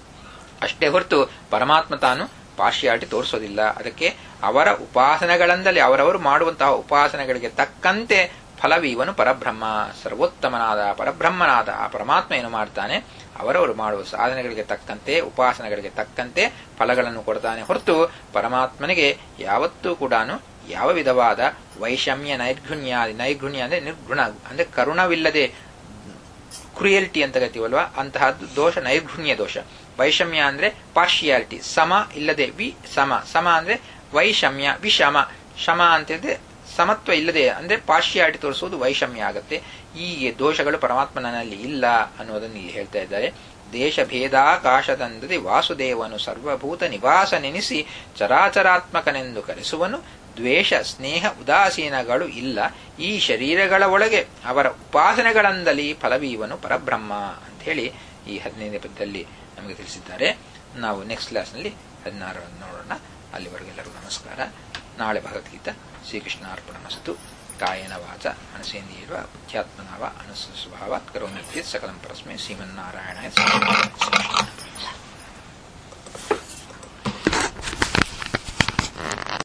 ಅಷ್ಟೇ ಹೊರತು ಪರಮಾತ್ಮ ತಾನು ಪಾರ್ಶಿಯಾಲಿಟಿ ತೋರಿಸೋದಿಲ್ಲ ಅದಕ್ಕೆ ಅವರ ಉಪಾಸನೆಗಳಿಂದಲೇ ಅವರವರು ಮಾಡುವಂತಹ ಉಪಾಸನೆಗಳಿಗೆ ತಕ್ಕಂತೆ ಫಲವೀವನು ಪರಬ್ರಹ್ಮ ಸರ್ವೋತ್ತಮನಾದ ಪರಬ್ರಹ್ಮನಾದ ಆ ಪರಮಾತ್ಮ ಏನು ಮಾಡ್ತಾನೆ ಅವರವರು ಮಾಡುವ ಸಾಧನೆಗಳಿಗೆ ತಕ್ಕಂತೆ ಉಪಾಸನೆಗಳಿಗೆ ತಕ್ಕಂತೆ ಫಲಗಳನ್ನು ಕೊಡ್ತಾನೆ ಹೊರತು ಪರಮಾತ್ಮನಿಗೆ ಯಾವತ್ತೂ ಕೂಡ ಯಾವ ವಿಧವಾದ ವೈಷಮ್ಯ ನೈರ್ಗುಣ್ಯಾದಿ ನೈರ್ಗುಣ್ಯ ಅಂದ್ರೆ ನಿರ್ಗುಣ ಅಂದ್ರೆ ಕರುಣವಿಲ್ಲದೆ ಕ್ರುಯಲ್ಟಿ ಅಂತ ಕರಿತೀವಲ್ವಾ ಅಂತಹದ್ದು ದೋಷ ನೈರ್ಗುಣ್ಯ ದೋಷ ವೈಷಮ್ಯ ಅಂದ್ರೆ ಪಾರ್ಶಿಯಾಲಿಟಿ ಸಮ ಇಲ್ಲದೆ ವಿ ಸಮ ಸಮ ಅಂದ್ರೆ ವೈಷಮ್ಯ ವಿಷಮ ಶಮ ಅಂತ ಹೇಳಿದ್ರೆ ಸಮತ್ವ ಇಲ್ಲದೆ ಅಂದ್ರೆ ಪಾರ್ಶಿಯಾಲಿಟಿ ತೋರಿಸುವುದು ವೈಷಮ್ಯ ಆಗತ್ತೆ ಈ ದೋಷಗಳು ಪರಮಾತ್ಮನಲ್ಲಿ ಇಲ್ಲ ಅನ್ನೋದನ್ನು ಇಲ್ಲಿ ಹೇಳ್ತಾ ಇದ್ದಾರೆ ದೇಶ ಭೇದಾಕಾಶದಂದದಿ ವಾಸುದೇವನು ಸರ್ವಭೂತ ನಿವಾಸ ನೆನೆಸಿ ಚರಾಚರಾತ್ಮಕನೆಂದು ಕರೆಸುವನು ದ್ವೇಷ ಸ್ನೇಹ ಉದಾಸೀನಗಳು ಇಲ್ಲ ಈ ಶರೀರಗಳ ಒಳಗೆ ಅವರ ಉಪಾಸನೆಗಳಿಂದಲೇ ಫಲವೀವನು ಪರಬ್ರಹ್ಮ ಅಂತ ಹೇಳಿ ಈ ಹದಿನೈದನೇ ಪದ್ಯದಲ್ಲಿ ನಮಗೆ ತಿಳಿಸಿದ್ದಾರೆ ನಾವು ನೆಕ್ಸ್ಟ್ ಕ್ಲಾಸ್ನಲ್ಲಿ ಹದಿನಾರನ್ನು ನೋಡೋಣ ಅಲ್ಲಿವರೆಗೂ ಎಲ್ಲರಿಗೂ ನಮಸ್ಕಾರ ನಾಳೆ ಭಗವದ್ಗೀತಾ ಶ್ರೀಕೃಷ್ಣ ಅರ್ಪಣಮಸ್ತು ಕಾಯನ ವಾಚ ಅನಸೇಂದ್ರಿಯವ ಬುದ್ಧ್ಯಾತ್ಮನಾವ ಅನಸ್ವಭಾವ ಕರೋಮಿ ಸಕಲಂ ಪರಸ್ಮೈ ಶ್ರೀಮನ್ನಾರಾಯಣ